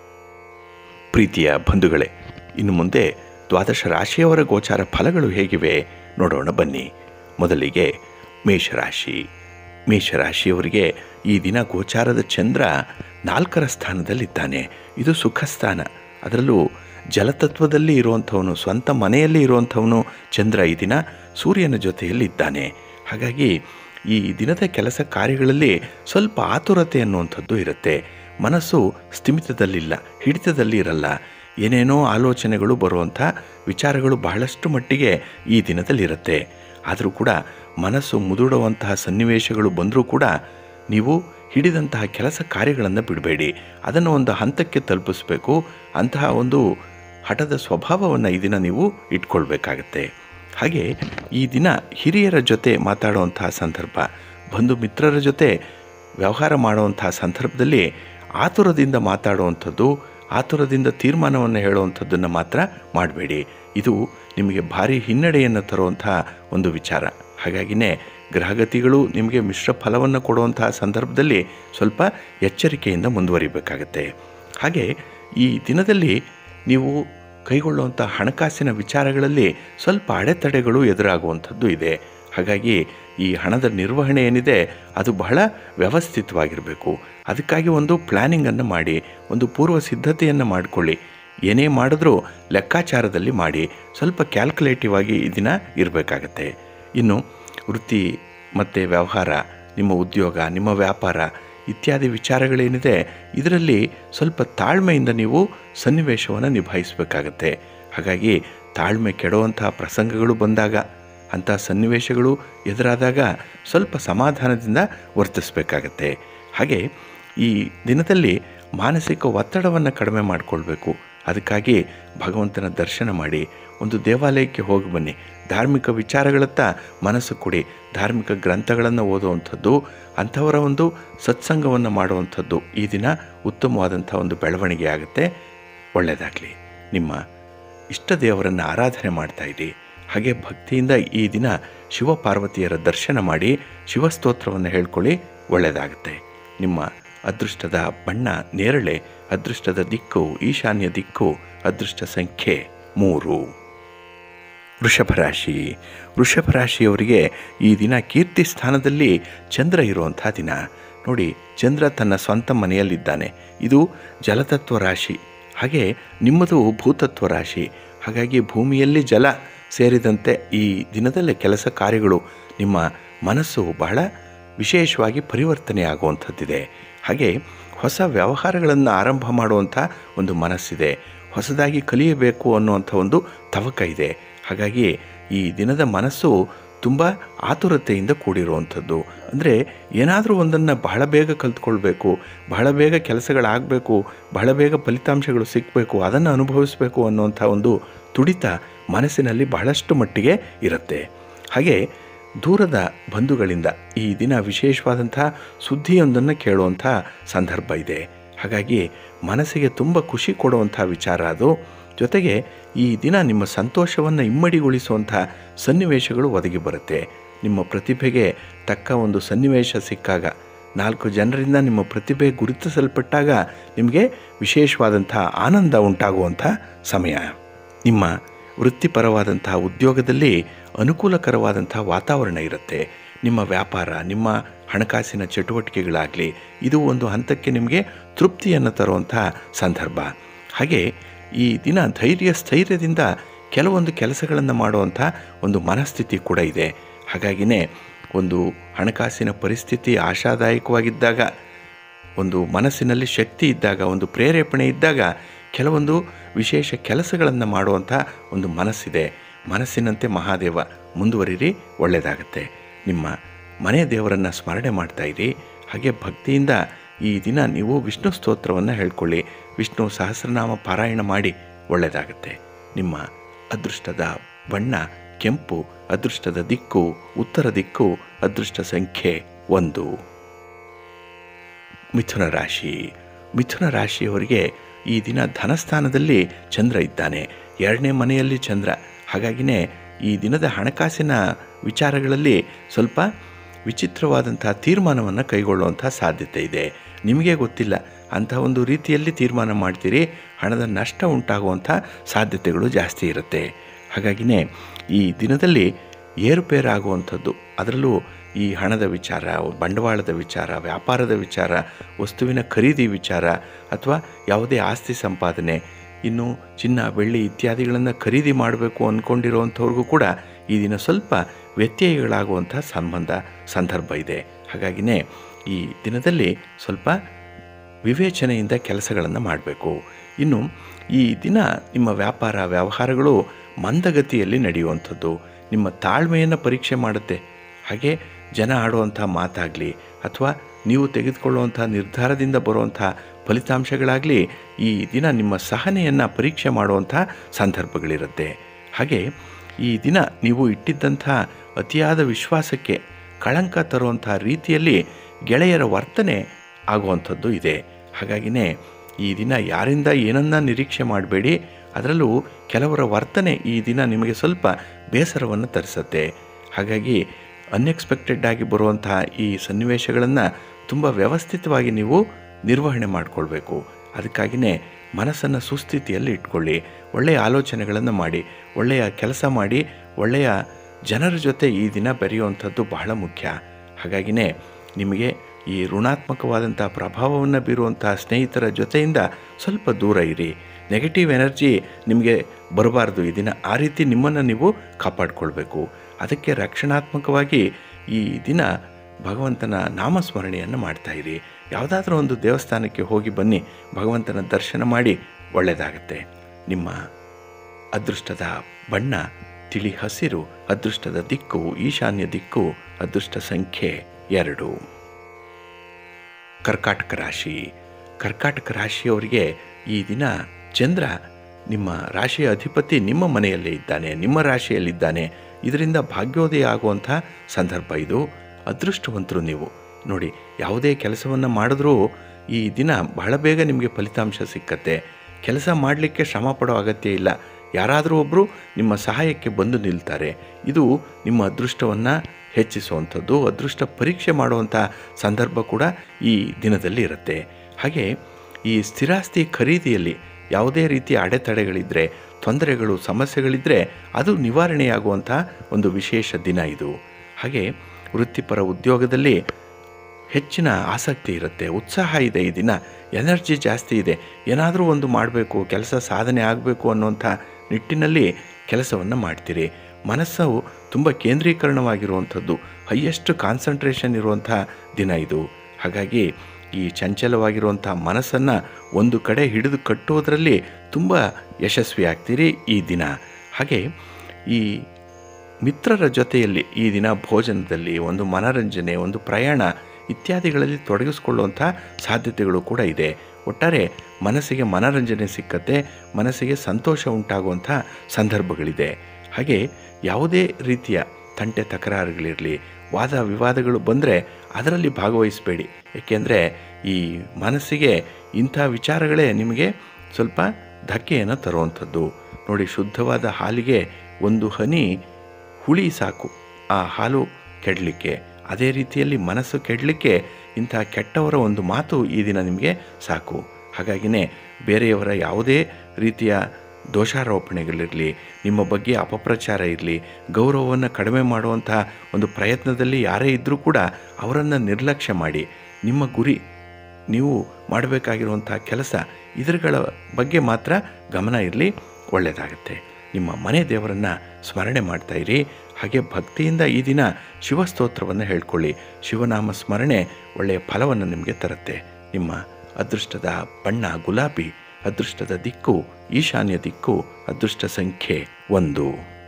ಪ್ರೀತಿಯ ಬಂಧುಗಳೇ ಇನ್ನು ಮುಂದೆ ದ್ವಾದಶ ರಾಶಿಯವರ ಗೋಚಾರ ಫಲಗಳು ಹೇಗಿವೆ ನೋಡೋಣ ಬನ್ನಿ ಮೊದಲಿಗೆ ಮೇಷರಾಶಿ ಮೇಷರಾಶಿಯವರಿಗೆ ಈ ದಿನ ಗೋಚಾರದ ಚಂದ್ರ ನಾಲ್ಕರ ಸ್ಥಾನದಲ್ಲಿದ್ದಾನೆ ಇದು ಸುಖ ಸ್ಥಾನ ಅದರಲ್ಲೂ ಜಲತತ್ವದಲ್ಲಿ ಇರುವಂಥವನು ಸ್ವಂತ ಮನೆಯಲ್ಲಿ ಇರುವಂಥವನು ಚಂದ್ರ ಈ ದಿನ ಸೂರ್ಯನ ಜೊತೆಯಲ್ಲಿ ಇದ್ದಾನೆ ಹಾಗಾಗಿ ಈ ದಿನದ ಕೆಲಸ ಕಾರ್ಯಗಳಲ್ಲಿ ಸ್ವಲ್ಪ ಆತುರತೆ ಅನ್ನುವಂಥದ್ದು ಇರುತ್ತೆ ಮನಸ್ಸು ಸ್ಥಿಮಿತದಲ್ಲಿಲ್ಲ ಹಿಡಿತದಲ್ಲಿ ಇರಲ್ಲ ಏನೇನೋ ಆಲೋಚನೆಗಳು ಬರುವಂಥ ವಿಚಾರಗಳು ಬಹಳಷ್ಟು ಮಟ್ಟಿಗೆ ಈ ದಿನದಲ್ಲಿರುತ್ತೆ ಆದರೂ ಕೂಡ ಮನಸ್ಸು ಮುದುಡುವಂತಹ ಸನ್ನಿವೇಶಗಳು ಬಂದರೂ ಕೂಡ ನೀವು ಹಿಡಿದಂತಹ ಕೆಲಸ ಕಾರ್ಯಗಳನ್ನು ಬಿಡಬೇಡಿ ಅದನ್ನು ಒಂದು ಹಂತಕ್ಕೆ ತಲುಪಿಸ್ಬೇಕು ಅಂತಹ ಒಂದು ಹಠದ ಸ್ವಭಾವವನ್ನು ಈ ದಿನ ನೀವು ಇಟ್ಕೊಳ್ಬೇಕಾಗತ್ತೆ ಹಾಗೆ ಈ ದಿನ ಹಿರಿಯರ ಜೊತೆ ಮಾತಾಡುವಂತಹ ಸಂದರ್ಭ ಬಂಧು ಮಿತ್ರರ ಜೊತೆ ವ್ಯವಹಾರ ಮಾಡುವಂತಹ ಸಂದರ್ಭದಲ್ಲಿ ಆತುರದಿಂದ ಮಾತಾಡುವಂಥದ್ದು ಆತುರದಿಂದ ತೀರ್ಮಾನವನ್ನು ಹೇಳುವಂಥದ್ದನ್ನು ಮಾತ್ರ ಮಾಡಬೇಡಿ ಇದು ನಿಮಗೆ ಭಾರಿ ಹಿನ್ನಡೆಯನ್ನು ತರುವಂತಹ ಒಂದು ವಿಚಾರ ಹಾಗಾಗಿನೇ ಗ್ರಹಗತಿಗಳು ನಿಮಗೆ ಮಿಶ್ರ ಫಲವನ್ನು ಕೊಡುವಂತಹ ಸಂದರ್ಭದಲ್ಲಿ ಸ್ವಲ್ಪ ಎಚ್ಚರಿಕೆಯಿಂದ ಮುಂದುವರಿಬೇಕಾಗತ್ತೆ ಹಾಗೆ ಈ ದಿನದಲ್ಲಿ ನೀವು ಕೈಗೊಳ್ಳುವಂಥ ಹಣಕಾಸಿನ ವಿಚಾರಗಳಲ್ಲಿ ಸ್ವಲ್ಪ ಅಡೆತಡೆಗಳು ಎದುರಾಗುವಂಥದ್ದು ಇದೆ ಹಾಗಾಗಿ ಈ ಹಣದ ನಿರ್ವಹಣೆ ಏನಿದೆ ಅದು ಬಹಳ ವ್ಯವಸ್ಥಿತವಾಗಿರಬೇಕು ಅದಕ್ಕಾಗಿ ಒಂದು ಪ್ಲ್ಯಾನಿಂಗನ್ನು ಮಾಡಿ ಒಂದು ಪೂರ್ವ ಸಿದ್ಧತೆಯನ್ನು ಮಾಡಿಕೊಳ್ಳಿ ಏನೇ ಮಾಡಿದ್ರೂ ಲೆಕ್ಕಾಚಾರದಲ್ಲಿ ಮಾಡಿ ಸ್ವಲ್ಪ ಕ್ಯಾಲ್ಕುಲೇಟಿವ್ ಆಗಿ ಈ ದಿನ ಇರಬೇಕಾಗತ್ತೆ ಇನ್ನು ವೃತ್ತಿ ಮತ್ತು ವ್ಯವಹಾರ ನಿಮ್ಮ ಉದ್ಯೋಗ ನಿಮ್ಮ ವ್ಯಾಪಾರ ಇತ್ಯಾದಿ ವಿಚಾರಗಳೇನಿದೆ ಇದರಲ್ಲಿ ಸ್ವಲ್ಪ ತಾಳ್ಮೆಯಿಂದ ನೀವು ಸನ್ನಿವೇಶವನ್ನು ನಿಭಾಯಿಸಬೇಕಾಗತ್ತೆ ಹಾಗಾಗಿ ತಾಳ್ಮೆ ಕೆಡುವಂತಹ ಪ್ರಸಂಗಗಳು ಬಂದಾಗ ಅಂಥ ಸನ್ನಿವೇಶಗಳು ಎದುರಾದಾಗ ಸ್ವಲ್ಪ ಸಮಾಧಾನದಿಂದ ವರ್ತಿಸಬೇಕಾಗತ್ತೆ ಹಾಗೆ ಈ ದಿನದಲ್ಲಿ ಮಾನಸಿಕ ಒತ್ತಡವನ್ನು ಕಡಿಮೆ ಮಾಡಿಕೊಳ್ಬೇಕು ಅದಕ್ಕಾಗಿ ಭಗವಂತನ ದರ್ಶನ ಮಾಡಿ ಒಂದು ದೇವಾಲಯಕ್ಕೆ ಹೋಗಿ ಬನ್ನಿ ಧಾರ್ಮಿಕ ವಿಚಾರಗಳತ್ತ ಮನಸ್ಸು ಕೊಡಿ ಧಾರ್ಮಿಕ ಗ್ರಂಥಗಳನ್ನು ಓದುವಂಥದ್ದು ಅಂಥವರ ಒಂದು ಸತ್ಸಂಗವನ್ನು ಮಾಡುವಂಥದ್ದು ಈ ದಿನ ಉತ್ತಮವಾದಂಥ ಒಂದು ಬೆಳವಣಿಗೆ ಆಗುತ್ತೆ ಒಳ್ಳೆಯದಾಗಲಿ ನಿಮ್ಮ ಇಷ್ಟ ದೇವರನ್ನು ಆರಾಧನೆ ಮಾಡ್ತಾ ಇರಿ ಹಾಗೆ ಭಕ್ತಿಯಿಂದ ಈ ದಿನ ಶಿವ ಪಾರ್ವತಿಯರ ದರ್ಶನ ಮಾಡಿ ಶಿವಸ್ತೋತ್ರವನ್ನು ಹೇಳ್ಕೊಳ್ಳಿ ಒಳ್ಳೆಯದಾಗುತ್ತೆ ನಿಮ್ಮ ಅದೃಷ್ಟದ ಬಣ್ಣ ನೇರಳೆ ಅದೃಷ್ಟದ ದಿಕ್ಕು ಈಶಾನ್ಯ ದಿಕ್ಕು ಅದೃಷ್ಟ ಸಂಖ್ಯೆ ಮೂರು ವೃಷಭ ರಾಶಿ ವೃಷಭ ರಾಶಿಯವರಿಗೆ ಈ ದಿನ ಕೀರ್ತಿ ಸ್ಥಾನದಲ್ಲಿ ಚಂದ್ರ ಇರುವಂಥ ದಿನ ನೋಡಿ ಚಂದ್ರ ತನ್ನ ಸ್ವಂತ ಮನೆಯಲ್ಲಿದ್ದಾನೆ ಇದು ಜಲತತ್ವ ರಾಶಿ ಹಾಗೆ ನಿಮ್ಮದು ಭೂತತ್ವ ರಾಶಿ ಹಾಗಾಗಿ ಭೂಮಿಯಲ್ಲಿ ಜಲ ಸೇರಿದಂತೆ ಈ ದಿನದಲ್ಲೇ ಕೆಲಸ ಕಾರ್ಯಗಳು ನಿಮ್ಮ ಮನಸ್ಸು ಬಹಳ ವಿಶೇಷವಾಗಿ ಪರಿವರ್ತನೆ ಆಗುವಂಥದ್ದಿದೆ ಹಾಗೆ ಹೊಸ ವ್ಯವಹಾರಗಳನ್ನು ಆರಂಭ ಮಾಡುವಂಥ ಒಂದು ಮನಸ್ಸಿದೆ ಹೊಸದಾಗಿ ಕಲಿಯಬೇಕು ಅನ್ನುವಂಥ ಒಂದು ತವಕ ಇದೆ ಹಾಗಾಗಿ ಈ ದಿನದ ಮನಸ್ಸು ತುಂಬ ಆತುರತೆಯಿಂದ ಕೂಡಿರುವಂಥದ್ದು ಅಂದರೆ ಏನಾದರೂ ಒಂದನ್ನು ಬಹಳ ಬೇಗ ಕಲ್ತ್ಕೊಳ್ಬೇಕು ಬಹಳ ಬೇಗ ಕೆಲಸಗಳಾಗಬೇಕು ಬಹಳ ಬೇಗ ಫಲಿತಾಂಶಗಳು ಸಿಕ್ಕಬೇಕು ಅದನ್ನು ಅನುಭವಿಸಬೇಕು ಅನ್ನುವಂಥ ಒಂದು ತುಡಿತ ಮನಸ್ಸಿನಲ್ಲಿ ಬಹಳಷ್ಟು ಮಟ್ಟಿಗೆ ಇರುತ್ತೆ ಹಾಗೆ ದೂರದ ಬಂಧುಗಳಿಂದ ಈ ದಿನ ವಿಶೇಷವಾದಂಥ ಸುದ್ದಿಯೊಂದನ್ನು ಕೇಳುವಂಥ ಸಂದರ್ಭ ಇದೆ ಹಾಗಾಗಿ ಮನಸ್ಸಿಗೆ ತುಂಬ ಖುಷಿ ಕೊಡುವಂಥ ವಿಚಾರ ಅದು ಜೊತೆಗೆ ಈ ದಿನ ನಿಮ್ಮ ಸಂತೋಷವನ್ನು ಇಮ್ಮಡಿಗೊಳಿಸುವಂಥ ಸನ್ನಿವೇಶಗಳು ಒದಗಿ ಬರುತ್ತೆ ನಿಮ್ಮ ಪ್ರತಿಭೆಗೆ ತಕ್ಕ ಒಂದು ಸನ್ನಿವೇಶ ಸಿಕ್ಕಾಗ ನಾಲ್ಕು ಜನರಿಂದ ನಿಮ್ಮ ಪ್ರತಿಭೆ ಗುರುತಿಸಲ್ಪಟ್ಟಾಗ ನಿಮಗೆ ವಿಶೇಷವಾದಂಥ ಆನಂದ ಉಂಟಾಗುವಂಥ ಸಮಯ ನಿಮ್ಮ ವೃತ್ತಿಪರವಾದಂಥ ಉದ್ಯೋಗದಲ್ಲಿ ಅನುಕೂಲಕರವಾದಂಥ ವಾತಾವರಣ ಇರುತ್ತೆ ನಿಮ್ಮ ವ್ಯಾಪಾರ ನಿಮ್ಮ ಹಣಕಾಸಿನ ಚಟುವಟಿಕೆಗಳಾಗಲಿ ಇದು ಒಂದು ಹಂತಕ್ಕೆ ನಿಮಗೆ ತೃಪ್ತಿಯನ್ನು ತರುವಂಥ ಸಂದರ್ಭ ಹಾಗೆ ಈ ದಿನ ಧೈರ್ಯ ಸ್ಥೈರ್ಯದಿಂದ ಕೆಲವೊಂದು ಕೆಲಸಗಳನ್ನು ಮಾಡುವಂಥ ಒಂದು ಮನಸ್ಥಿತಿ ಕೂಡ ಇದೆ ಹಾಗಾಗಿನೇ ಒಂದು ಹಣಕಾಸಿನ ಪರಿಸ್ಥಿತಿ ಆಶಾದಾಯಕವಾಗಿದ್ದಾಗ ಒಂದು ಮನಸ್ಸಿನಲ್ಲಿ ಶಕ್ತಿ ಇದ್ದಾಗ ಒಂದು ಪ್ರೇರೇಪಣೆ ಇದ್ದಾಗ ಕೆಲವೊಂದು ವಿಶೇಷ ಕೆಲಸಗಳನ್ನು ಮಾಡುವಂಥ ಒಂದು ಮನಸ್ಸಿದೆ ಮನಸ್ಸಿನಂತೆ ಮಹಾದೇವ ಮುಂದುವರಿರಿ ಒಳ್ಳೆಯದಾಗತ್ತೆ ನಿಮ್ಮ ಮನೆ ದೇವರನ್ನು ಸ್ಮರಣೆ ಮಾಡ್ತಾ ಇರಿ ಹಾಗೆ ಭಕ್ತಿಯಿಂದ ಈ ದಿನ ನೀವು ವಿಷ್ಣು ಸ್ತೋತ್ರವನ್ನು ಹೇಳ್ಕೊಳ್ಳಿ ವಿಷ್ಣು ಸಹಸ್ರನಾಮ ಪಾರಾಯಣ ಮಾಡಿ ಒಳ್ಳೆಯದಾಗತ್ತೆ ನಿಮ್ಮ ಅದೃಷ್ಟದ ಬಣ್ಣ ಕೆಂಪು ಅದೃಷ್ಟದ ದಿಕ್ಕು ಉತ್ತರ ದಿಕ್ಕು ಅದೃಷ್ಟ ಸಂಖ್ಯೆ ಒಂದು ಮಿಥುನ ರಾಶಿ ಮಿಥುನ ರಾಶಿಯವರಿಗೆ ಈ ದಿನ ಧನಸ್ಥಾನದಲ್ಲಿ ಚಂದ್ರ ಇದ್ದಾನೆ ಎರಡನೇ ಮನೆಯಲ್ಲಿ ಚಂದ್ರ ಹಾಗಾಗಿನೇ ಈ ದಿನದ ಹಣಕಾಸಿನ ವಿಚಾರಗಳಲ್ಲಿ ಸ್ವಲ್ಪ ವಿಚಿತ್ರವಾದಂಥ ತೀರ್ಮಾನವನ್ನು ಕೈಗೊಳ್ಳುವಂಥ ಸಾಧ್ಯತೆ ಇದೆ ನಿಮಗೆ ಗೊತ್ತಿಲ್ಲ ಅಂಥ ಒಂದು ರೀತಿಯಲ್ಲಿ ತೀರ್ಮಾನ ಮಾಡ್ತೀರಿ ಹಣದ ನಷ್ಟ ಉಂಟಾಗುವಂಥ ಸಾಧ್ಯತೆಗಳು ಜಾಸ್ತಿ ಇರುತ್ತೆ ಹಾಗಾಗಿನೇ ಈ ದಿನದಲ್ಲಿ ಏರುಪೇರಾಗುವಂಥದ್ದು ಅದರಲ್ಲೂ ಈ ಹಣದ ವಿಚಾರ ಬಂಡವಾಳದ ವಿಚಾರ ವ್ಯಾಪಾರದ ವಿಚಾರ ವಸ್ತುವಿನ ಖರೀದಿ ವಿಚಾರ ಅಥವಾ ಯಾವುದೇ ಆಸ್ತಿ ಸಂಪಾದನೆ ಇನ್ನು ಚಿನ್ನ ಬೆಳ್ಳಿ ಇತ್ಯಾದಿಗಳನ್ನು ಖರೀದಿ ಮಾಡಬೇಕು ಅಂದ್ಕೊಂಡಿರುವಂಥವ್ರಿಗೂ ಕೂಡ ಈ ದಿನ ಸ್ವಲ್ಪ ವ್ಯತ್ಯಯಗಳಾಗುವಂಥ ಸಂಬಂಧ ಸಂದರ್ಭ ಇದೆ ಹಾಗಾಗಿನೇ ಈ ದಿನದಲ್ಲಿ ಸ್ವಲ್ಪ ವಿವೇಚನೆಯಿಂದ ಕೆಲಸಗಳನ್ನು ಮಾಡಬೇಕು ಇನ್ನು ಈ ದಿನ ನಿಮ್ಮ ವ್ಯಾಪಾರ ವ್ಯವಹಾರಗಳು ಮಂದಗತಿಯಲ್ಲಿ ನಡೆಯುವಂಥದ್ದು ನಿಮ್ಮ ತಾಳ್ಮೆಯನ್ನು ಪರೀಕ್ಷೆ ಮಾಡುತ್ತೆ ಹಾಗೆ ಜನ ಆಡುವಂಥ ಮಾತಾಗಲಿ ಅಥವಾ ನೀವು ತೆಗೆದುಕೊಳ್ಳುವಂಥ ನಿರ್ಧಾರದಿಂದ ಬರುವಂಥ ಫಲಿತಾಂಶಗಳಾಗಲಿ ಈ ದಿನ ನಿಮ್ಮ ಸಹನೆಯನ್ನು ಪರೀಕ್ಷೆ ಮಾಡುವಂಥ ಸಂದರ್ಭಗಳಿರುತ್ತೆ ಹಾಗೆ ಈ ದಿನ ನೀವು ಇಟ್ಟಿದ್ದಂಥ ಅತಿಯಾದ ವಿಶ್ವಾಸಕ್ಕೆ ಕಳಂಕ ತರುವಂಥ ರೀತಿಯಲ್ಲಿ ಗೆಳೆಯರ ವರ್ತನೆ ಆಗುವಂಥದ್ದು ಇದೆ ಹಾಗಾಗಿನೇ ಈ ದಿನ ಯಾರಿಂದ ಏನನ್ನ ನಿರೀಕ್ಷೆ ಮಾಡಬೇಡಿ ಅದರಲ್ಲೂ ಕೆಲವರ ವರ್ತನೆ ಈ ದಿನ ನಿಮಗೆ ಸ್ವಲ್ಪ ಬೇಸರವನ್ನು ತರಿಸುತ್ತೆ ಹಾಗಾಗಿ ಅನ್ಎಕ್ಸ್ಪೆಕ್ಟೆಡ್ ಆಗಿ ಬರುವಂತಹ ಈ ಸನ್ನಿವೇಶಗಳನ್ನು ತುಂಬ ವ್ಯವಸ್ಥಿತವಾಗಿ ನೀವು ನಿರ್ವಹಣೆ ಮಾಡಿಕೊಳ್ಬೇಕು ಅದಕ್ಕಾಗಿಯೇ ಮನಸ್ಸನ್ನು ಸುಸ್ಥಿತಿಯಲ್ಲಿ ಇಟ್ಕೊಳ್ಳಿ ಒಳ್ಳೆಯ ಆಲೋಚನೆಗಳನ್ನು ಮಾಡಿ ಒಳ್ಳೆಯ ಕೆಲಸ ಮಾಡಿ ಒಳ್ಳೆಯ ಜನರ ಜೊತೆ ಈ ದಿನ ಬೆರೆಯುವಂಥದ್ದು ಬಹಳ ಮುಖ್ಯ ಹಾಗಾಗಿನೇ ನಿಮಗೆ ಈ ಋಣಾತ್ಮಕವಾದಂಥ ಪ್ರಭಾವವನ್ನು ಬೀರುವಂಥ ಸ್ನೇಹಿತರ ಜೊತೆಯಿಂದ ಸ್ವಲ್ಪ ದೂರ ಇರಿ ನೆಗೆಟಿವ್ ಎನರ್ಜಿ ನಿಮಗೆ ಬರಬಾರ್ದು ಈ ದಿನ ಆ ರೀತಿ ನಿಮ್ಮನ್ನು ನೀವು ಕಾಪಾಡಿಕೊಳ್ಬೇಕು ಅದಕ್ಕೆ ರಕ್ಷಣಾತ್ಮಕವಾಗಿ ಈ ದಿನ ಭಗವಂತನ ನಾಮಸ್ಮರಣೆಯನ್ನು ಮಾಡ್ತಾ ಇರಿ ಯಾವುದಾದ್ರೂ ಒಂದು ದೇವಸ್ಥಾನಕ್ಕೆ ಹೋಗಿ ಬನ್ನಿ ಭಗವಂತನ ದರ್ಶನ ಮಾಡಿ ಒಳ್ಳೆಯದಾಗತ್ತೆ ನಿಮ್ಮ ಅದೃಷ್ಟದ ಬಣ್ಣ ತಿಳಿ ಹಸಿರು ಅದೃಷ್ಟದ ದಿಕ್ಕು ಈಶಾನ್ಯ ದಿಕ್ಕು ಅದೃಷ್ಟ ಸಂಖ್ಯೆ ಎರಡು ಕರ್ಕಾಟಕ ರಾಶಿ ಕರ್ಕಾಟಕ ರಾಶಿಯವರಿಗೆ ಈ ದಿನ ಚಂದ್ರ ನಿಮ್ಮ ರಾಶಿಯ ಅಧಿಪತಿ ನಿಮ್ಮ ಮನೆಯಲ್ಲೇ ಇದ್ದಾನೆ ನಿಮ್ಮ ರಾಶಿಯಲ್ಲಿದ್ದಾನೆ ಇದರಿಂದ ಭಾಗ್ಯೋದಯ ಆಗುವಂಥ ಸಂದರ್ಭ ಇದು ಅದೃಷ್ಟವಂತರು ನೀವು ನೋಡಿ ಯಾವುದೇ ಕೆಲಸವನ್ನು ಮಾಡಿದ್ರೂ ಈ ದಿನ ಬಹಳ ಬೇಗ ನಿಮಗೆ ಫಲಿತಾಂಶ ಸಿಕ್ಕತ್ತೆ ಕೆಲಸ ಮಾಡಲಿಕ್ಕೆ ಶ್ರಮ ಪಡೋ ಅಗತ್ಯ ಇಲ್ಲ ಯಾರಾದರೂ ಒಬ್ಬರು ನಿಮ್ಮ ಸಹಾಯಕ್ಕೆ ಬಂದು ನಿಲ್ತಾರೆ ಇದು ನಿಮ್ಮ ಅದೃಷ್ಟವನ್ನು ಹೆಚ್ಚಿಸುವಂಥದ್ದು ಅದೃಷ್ಟ ಪರೀಕ್ಷೆ ಮಾಡುವಂಥ ಸಂದರ್ಭ ಕೂಡ ಈ ದಿನದಲ್ಲಿ ಇರುತ್ತೆ ಹಾಗೆ ಈ ಸ್ಥಿರಾಸ್ತಿ ಖರೀದಿಯಲ್ಲಿ ಯಾವುದೇ ರೀತಿಯ ಅಡೆತಡೆಗಳಿದ್ದರೆ ತೊಂದರೆಗಳು ಸಮಸ್ಯೆಗಳಿದ್ದರೆ ಅದು ನಿವಾರಣೆಯಾಗುವಂಥ ಒಂದು ವಿಶೇಷ ದಿನ ಇದು ಹಾಗೆ ವೃತ್ತಿಪರ ಉದ್ಯೋಗದಲ್ಲಿ ಹೆಚ್ಚಿನ ಆಸಕ್ತಿ ಇರುತ್ತೆ ಉತ್ಸಾಹ ಇದೆ ಈ ದಿನ ಎನರ್ಜಿ ಜಾಸ್ತಿ ಇದೆ ಏನಾದರೂ ಒಂದು ಮಾಡಬೇಕು ಕೆಲಸ ಸಾಧನೆ ಆಗಬೇಕು ಅನ್ನುವಂಥ ನಿಟ್ಟಿನಲ್ಲಿ ಕೆಲಸವನ್ನು ಮಾಡ್ತೀರಿ ಮನಸ್ಸು ತುಂಬ ಕೇಂದ್ರೀಕರಣವಾಗಿರುವಂಥದ್ದು ಹೈಯೆಸ್ಟ್ ಕಾನ್ಸಂಟ್ರೇಷನ್ ಇರುವಂಥ ದಿನ ಇದು ಹಾಗಾಗಿ ಈ ಚಂಚಲವಾಗಿರುವಂಥ ಮನಸ್ಸನ್ನು ಒಂದು ಕಡೆ ಹಿಡಿದು ಕಟ್ಟುವುದರಲ್ಲಿ ತುಂಬ ಯಶಸ್ವಿ ಆಗ್ತೀರಿ ಈ ದಿನ ಹಾಗೆ ಈ ಮಿತ್ರರ ಜೊತೆಯಲ್ಲಿ ಈ ದಿನ ಭೋಜನದಲ್ಲಿ ಒಂದು ಮನರಂಜನೆ ಒಂದು ಪ್ರಯಾಣ ಇತ್ಯಾದಿಗಳಲ್ಲಿ ತೊಡಗಿಸ್ಕೊಳ್ಳುವಂಥ ಸಾಧ್ಯತೆಗಳು ಕೂಡ ಇದೆ ಒಟ್ಟಾರೆ ಮನಸ್ಸಿಗೆ ಮನರಂಜನೆ ಸಿಕ್ಕತ್ತೆ ಮನಸ್ಸಿಗೆ ಸಂತೋಷ ಉಂಟಾಗುವಂಥ ಸಂದರ್ಭಗಳಿದೆ ಹಾಗೆ ಯಾವುದೇ ರೀತಿಯ ತಂಟೆ ತಕರಾರುಗಳಿರಲಿ ವಾದ ವಿವಾದಗಳು ಬಂದರೆ ಅದರಲ್ಲಿ ಭಾಗವಹಿಸಬೇಡಿ ಏಕೆಂದರೆ ಈ ಮನಸ್ಸಿಗೆ ಇಂಥ ವಿಚಾರಗಳೇ ನಿಮಗೆ ಸ್ವಲ್ಪ ಧಕ್ಕೆಯನ್ನು ತರುವಂಥದ್ದು ನೋಡಿ ಶುದ್ಧವಾದ ಹಾಲಿಗೆ ಒಂದು ಹನಿ ಹುಳಿ ಸಾಕು ಆ ಹಾಲು ಕೆಡಲಿಕ್ಕೆ ಅದೇ ರೀತಿಯಲ್ಲಿ ಮನಸ್ಸು ಕೆಡಲಿಕ್ಕೆ ಇಂಥ ಕೆಟ್ಟವರ ಒಂದು ಮಾತು ಈ ದಿನ ನಿಮಗೆ ಸಾಕು ಹಾಗಾಗಿನೇ ಬೇರೆಯವರ ಯಾವುದೇ ರೀತಿಯ ದೋಷಾರೋಪಣೆಗಳಿರಲಿ ನಿಮ್ಮ ಬಗ್ಗೆ ಅಪಪ್ರಚಾರ ಇರಲಿ ಗೌರವವನ್ನು ಕಡಿಮೆ ಮಾಡುವಂಥ ಒಂದು ಪ್ರಯತ್ನದಲ್ಲಿ ಯಾರೇ ಇದ್ದರೂ ಕೂಡ ಅವರನ್ನು ನಿರ್ಲಕ್ಷ್ಯ ಮಾಡಿ ನಿಮ್ಮ ಗುರಿ ನೀವು ಮಾಡಬೇಕಾಗಿರುವಂಥ ಕೆಲಸ ಇದರುಗಳ ಬಗ್ಗೆ ಮಾತ್ರ ಗಮನ ಇರಲಿ ಒಳ್ಳೆಯದಾಗುತ್ತೆ ನಿಮ್ಮ ಮನೆ ದೇವರನ್ನು ಸ್ಮರಣೆ ಮಾಡ್ತಾ ಇರಿ ಹಾಗೆ ಭಕ್ತಿಯಿಂದ ಈ ದಿನ ಶಿವಸ್ತೋತ್ರವನ್ನು ಹೇಳ್ಕೊಳ್ಳಿ ಶಿವನಾಮ ಸ್ಮರಣೆ ಒಳ್ಳೆಯ ಫಲವನ್ನು ನಿಮಗೆ ತರುತ್ತೆ ನಿಮ್ಮ ಅದೃಷ್ಟದ ಬಣ್ಣ ಗುಲಾಬಿ ಅದೃಷ್ಟದ ದಿಕ್ಕು ಈಶಾನ್ಯ ದಿಕ್ಕು ಅದೃಷ್ಟ ಸಂಖ್ಯೆ ಒಂದು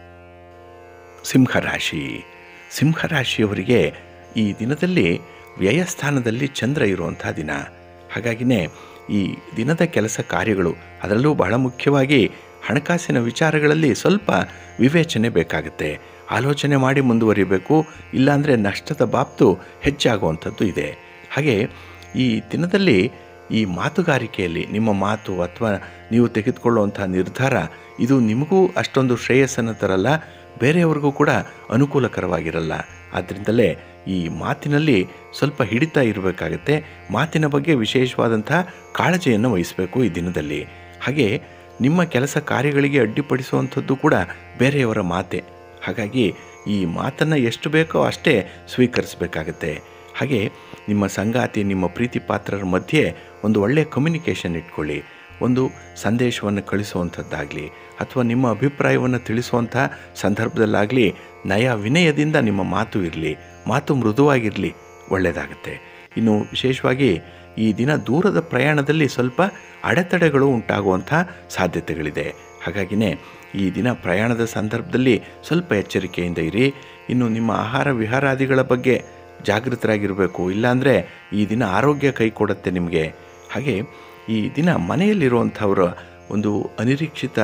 ಸಿಂಹರಾಶಿ ಸಿಂಹರಾಶಿಯವರಿಗೆ ಈ ದಿನದಲ್ಲಿ ವ್ಯಯಸ್ಥಾನದಲ್ಲಿ ಚಂದ್ರ ಇರುವಂಥ ದಿನ ಹಾಗಾಗಿನೇ ಈ ದಿನದ ಕೆಲಸ ಕಾರ್ಯಗಳು ಅದರಲ್ಲೂ ಬಹಳ ಮುಖ್ಯವಾಗಿ ಹಣಕಾಸಿನ ವಿಚಾರಗಳಲ್ಲಿ ಸ್ವಲ್ಪ ವಿವೇಚನೆ ಬೇಕಾಗುತ್ತೆ ಆಲೋಚನೆ ಮಾಡಿ ಮುಂದುವರಿಬೇಕು ಇಲ್ಲಾಂದರೆ ನಷ್ಟದ ಬಾಬ್ತು ಹೆಚ್ಚಾಗುವಂಥದ್ದು ಇದೆ ಹಾಗೆ ಈ ದಿನದಲ್ಲಿ ಈ ಮಾತುಗಾರಿಕೆಯಲ್ಲಿ ನಿಮ್ಮ ಮಾತು ಅಥವಾ ನೀವು ತೆಗೆದುಕೊಳ್ಳುವಂಥ ನಿರ್ಧಾರ ಇದು ನಿಮಗೂ ಅಷ್ಟೊಂದು ಶ್ರೇಯಸ್ಸನ್ನು ತರಲ್ಲ ಬೇರೆಯವ್ರಿಗೂ ಕೂಡ ಅನುಕೂಲಕರವಾಗಿರಲ್ಲ ಆದ್ದರಿಂದಲೇ ಈ ಮಾತಿನಲ್ಲಿ ಸ್ವಲ್ಪ ಹಿಡಿತ ಇರಬೇಕಾಗತ್ತೆ ಮಾತಿನ ಬಗ್ಗೆ ವಿಶೇಷವಾದಂಥ ಕಾಳಜಿಯನ್ನು ವಹಿಸಬೇಕು ಈ ದಿನದಲ್ಲಿ ಹಾಗೆ ನಿಮ್ಮ ಕೆಲಸ ಕಾರ್ಯಗಳಿಗೆ ಅಡ್ಡಿಪಡಿಸುವಂಥದ್ದು ಕೂಡ ಬೇರೆಯವರ ಮಾತೆ ಹಾಗಾಗಿ ಈ ಮಾತನ್ನು ಎಷ್ಟು ಬೇಕೋ ಅಷ್ಟೇ ಸ್ವೀಕರಿಸಬೇಕಾಗತ್ತೆ ಹಾಗೆ ನಿಮ್ಮ ಸಂಗಾತಿ ನಿಮ್ಮ ಪ್ರೀತಿ ಪಾತ್ರರ ಮಧ್ಯೆ ಒಂದು ಒಳ್ಳೆಯ ಕಮ್ಯುನಿಕೇಷನ್ ಇಟ್ಕೊಳ್ಳಿ ಒಂದು ಸಂದೇಶವನ್ನು ಕಳಿಸುವಂಥದ್ದಾಗಲಿ ಅಥವಾ ನಿಮ್ಮ ಅಭಿಪ್ರಾಯವನ್ನು ತಿಳಿಸುವಂಥ ಸಂದರ್ಭದಲ್ಲಾಗಲಿ ನಯ ವಿನಯದಿಂದ ನಿಮ್ಮ ಮಾತು ಇರಲಿ ಮಾತು ಮೃದುವಾಗಿರಲಿ ಒಳ್ಳೆಯದಾಗುತ್ತೆ ಇನ್ನು ವಿಶೇಷವಾಗಿ ಈ ದಿನ ದೂರದ ಪ್ರಯಾಣದಲ್ಲಿ ಸ್ವಲ್ಪ ಅಡೆತಡೆಗಳು ಉಂಟಾಗುವಂಥ ಸಾಧ್ಯತೆಗಳಿದೆ ಹಾಗಾಗಿನೇ ಈ ದಿನ ಪ್ರಯಾಣದ ಸಂದರ್ಭದಲ್ಲಿ ಸ್ವಲ್ಪ ಎಚ್ಚರಿಕೆಯಿಂದ ಇರಿ ಇನ್ನು ನಿಮ್ಮ ಆಹಾರ ವಿಹಾರಾದಿಗಳ ಬಗ್ಗೆ ಜಾಗೃತರಾಗಿರಬೇಕು ಇಲ್ಲಾಂದರೆ ಈ ದಿನ ಆರೋಗ್ಯ ಕೈ ಕೊಡುತ್ತೆ ನಿಮಗೆ ಹಾಗೆ ಈ ದಿನ ಮನೆಯಲ್ಲಿರುವಂಥವರ ಒಂದು ಅನಿರೀಕ್ಷಿತ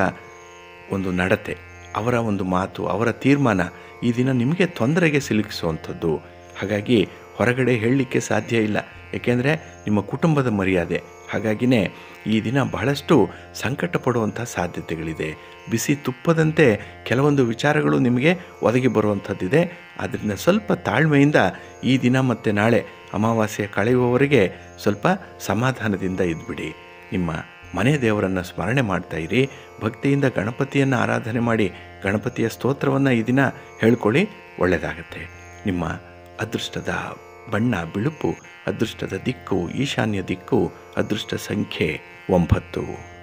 ಒಂದು ನಡತೆ ಅವರ ಒಂದು ಮಾತು ಅವರ ತೀರ್ಮಾನ ಈ ದಿನ ನಿಮಗೆ ತೊಂದರೆಗೆ ಸಿಲುಕಿಸುವಂಥದ್ದು ಹಾಗಾಗಿ ಹೊರಗಡೆ ಹೇಳಲಿಕ್ಕೆ ಸಾಧ್ಯ ಇಲ್ಲ ಏಕೆಂದರೆ ನಿಮ್ಮ ಕುಟುಂಬದ ಮರ್ಯಾದೆ ಹಾಗಾಗಿನೇ ಈ ದಿನ ಬಹಳಷ್ಟು ಸಂಕಟ ಪಡುವಂಥ ಸಾಧ್ಯತೆಗಳಿದೆ ಬಿಸಿ ತುಪ್ಪದಂತೆ ಕೆಲವೊಂದು ವಿಚಾರಗಳು ನಿಮಗೆ ಒದಗಿ ಬರುವಂಥದ್ದಿದೆ ಆದ್ದರಿಂದ ಸ್ವಲ್ಪ ತಾಳ್ಮೆಯಿಂದ ಈ ದಿನ ಮತ್ತು ನಾಳೆ ಅಮಾವಾಸ್ಯೆ ಕಳೆಯುವವರೆಗೆ ಸ್ವಲ್ಪ ಸಮಾಧಾನದಿಂದ ಇದ್ಬಿಡಿ ನಿಮ್ಮ ಮನೆ ದೇವರನ್ನು ಸ್ಮರಣೆ ಮಾಡ್ತಾ ಇರಿ ಭಕ್ತಿಯಿಂದ ಗಣಪತಿಯನ್ನು ಆರಾಧನೆ ಮಾಡಿ ಗಣಪತಿಯ ಸ್ತೋತ್ರವನ್ನು ಈ ದಿನ ಹೇಳ್ಕೊಳ್ಳಿ ಒಳ್ಳೆಯದಾಗತ್ತೆ ನಿಮ್ಮ ಅದೃಷ್ಟದ ಬಣ್ಣ ಬಿಳುಪು ಅದೃಷ್ಟದ ದಿಕ್ಕು ಈಶಾನ್ಯ ದಿಕ್ಕು ಅದೃಷ್ಟ ಸಂಖ್ಯೆ ಒಂಬತ್ತು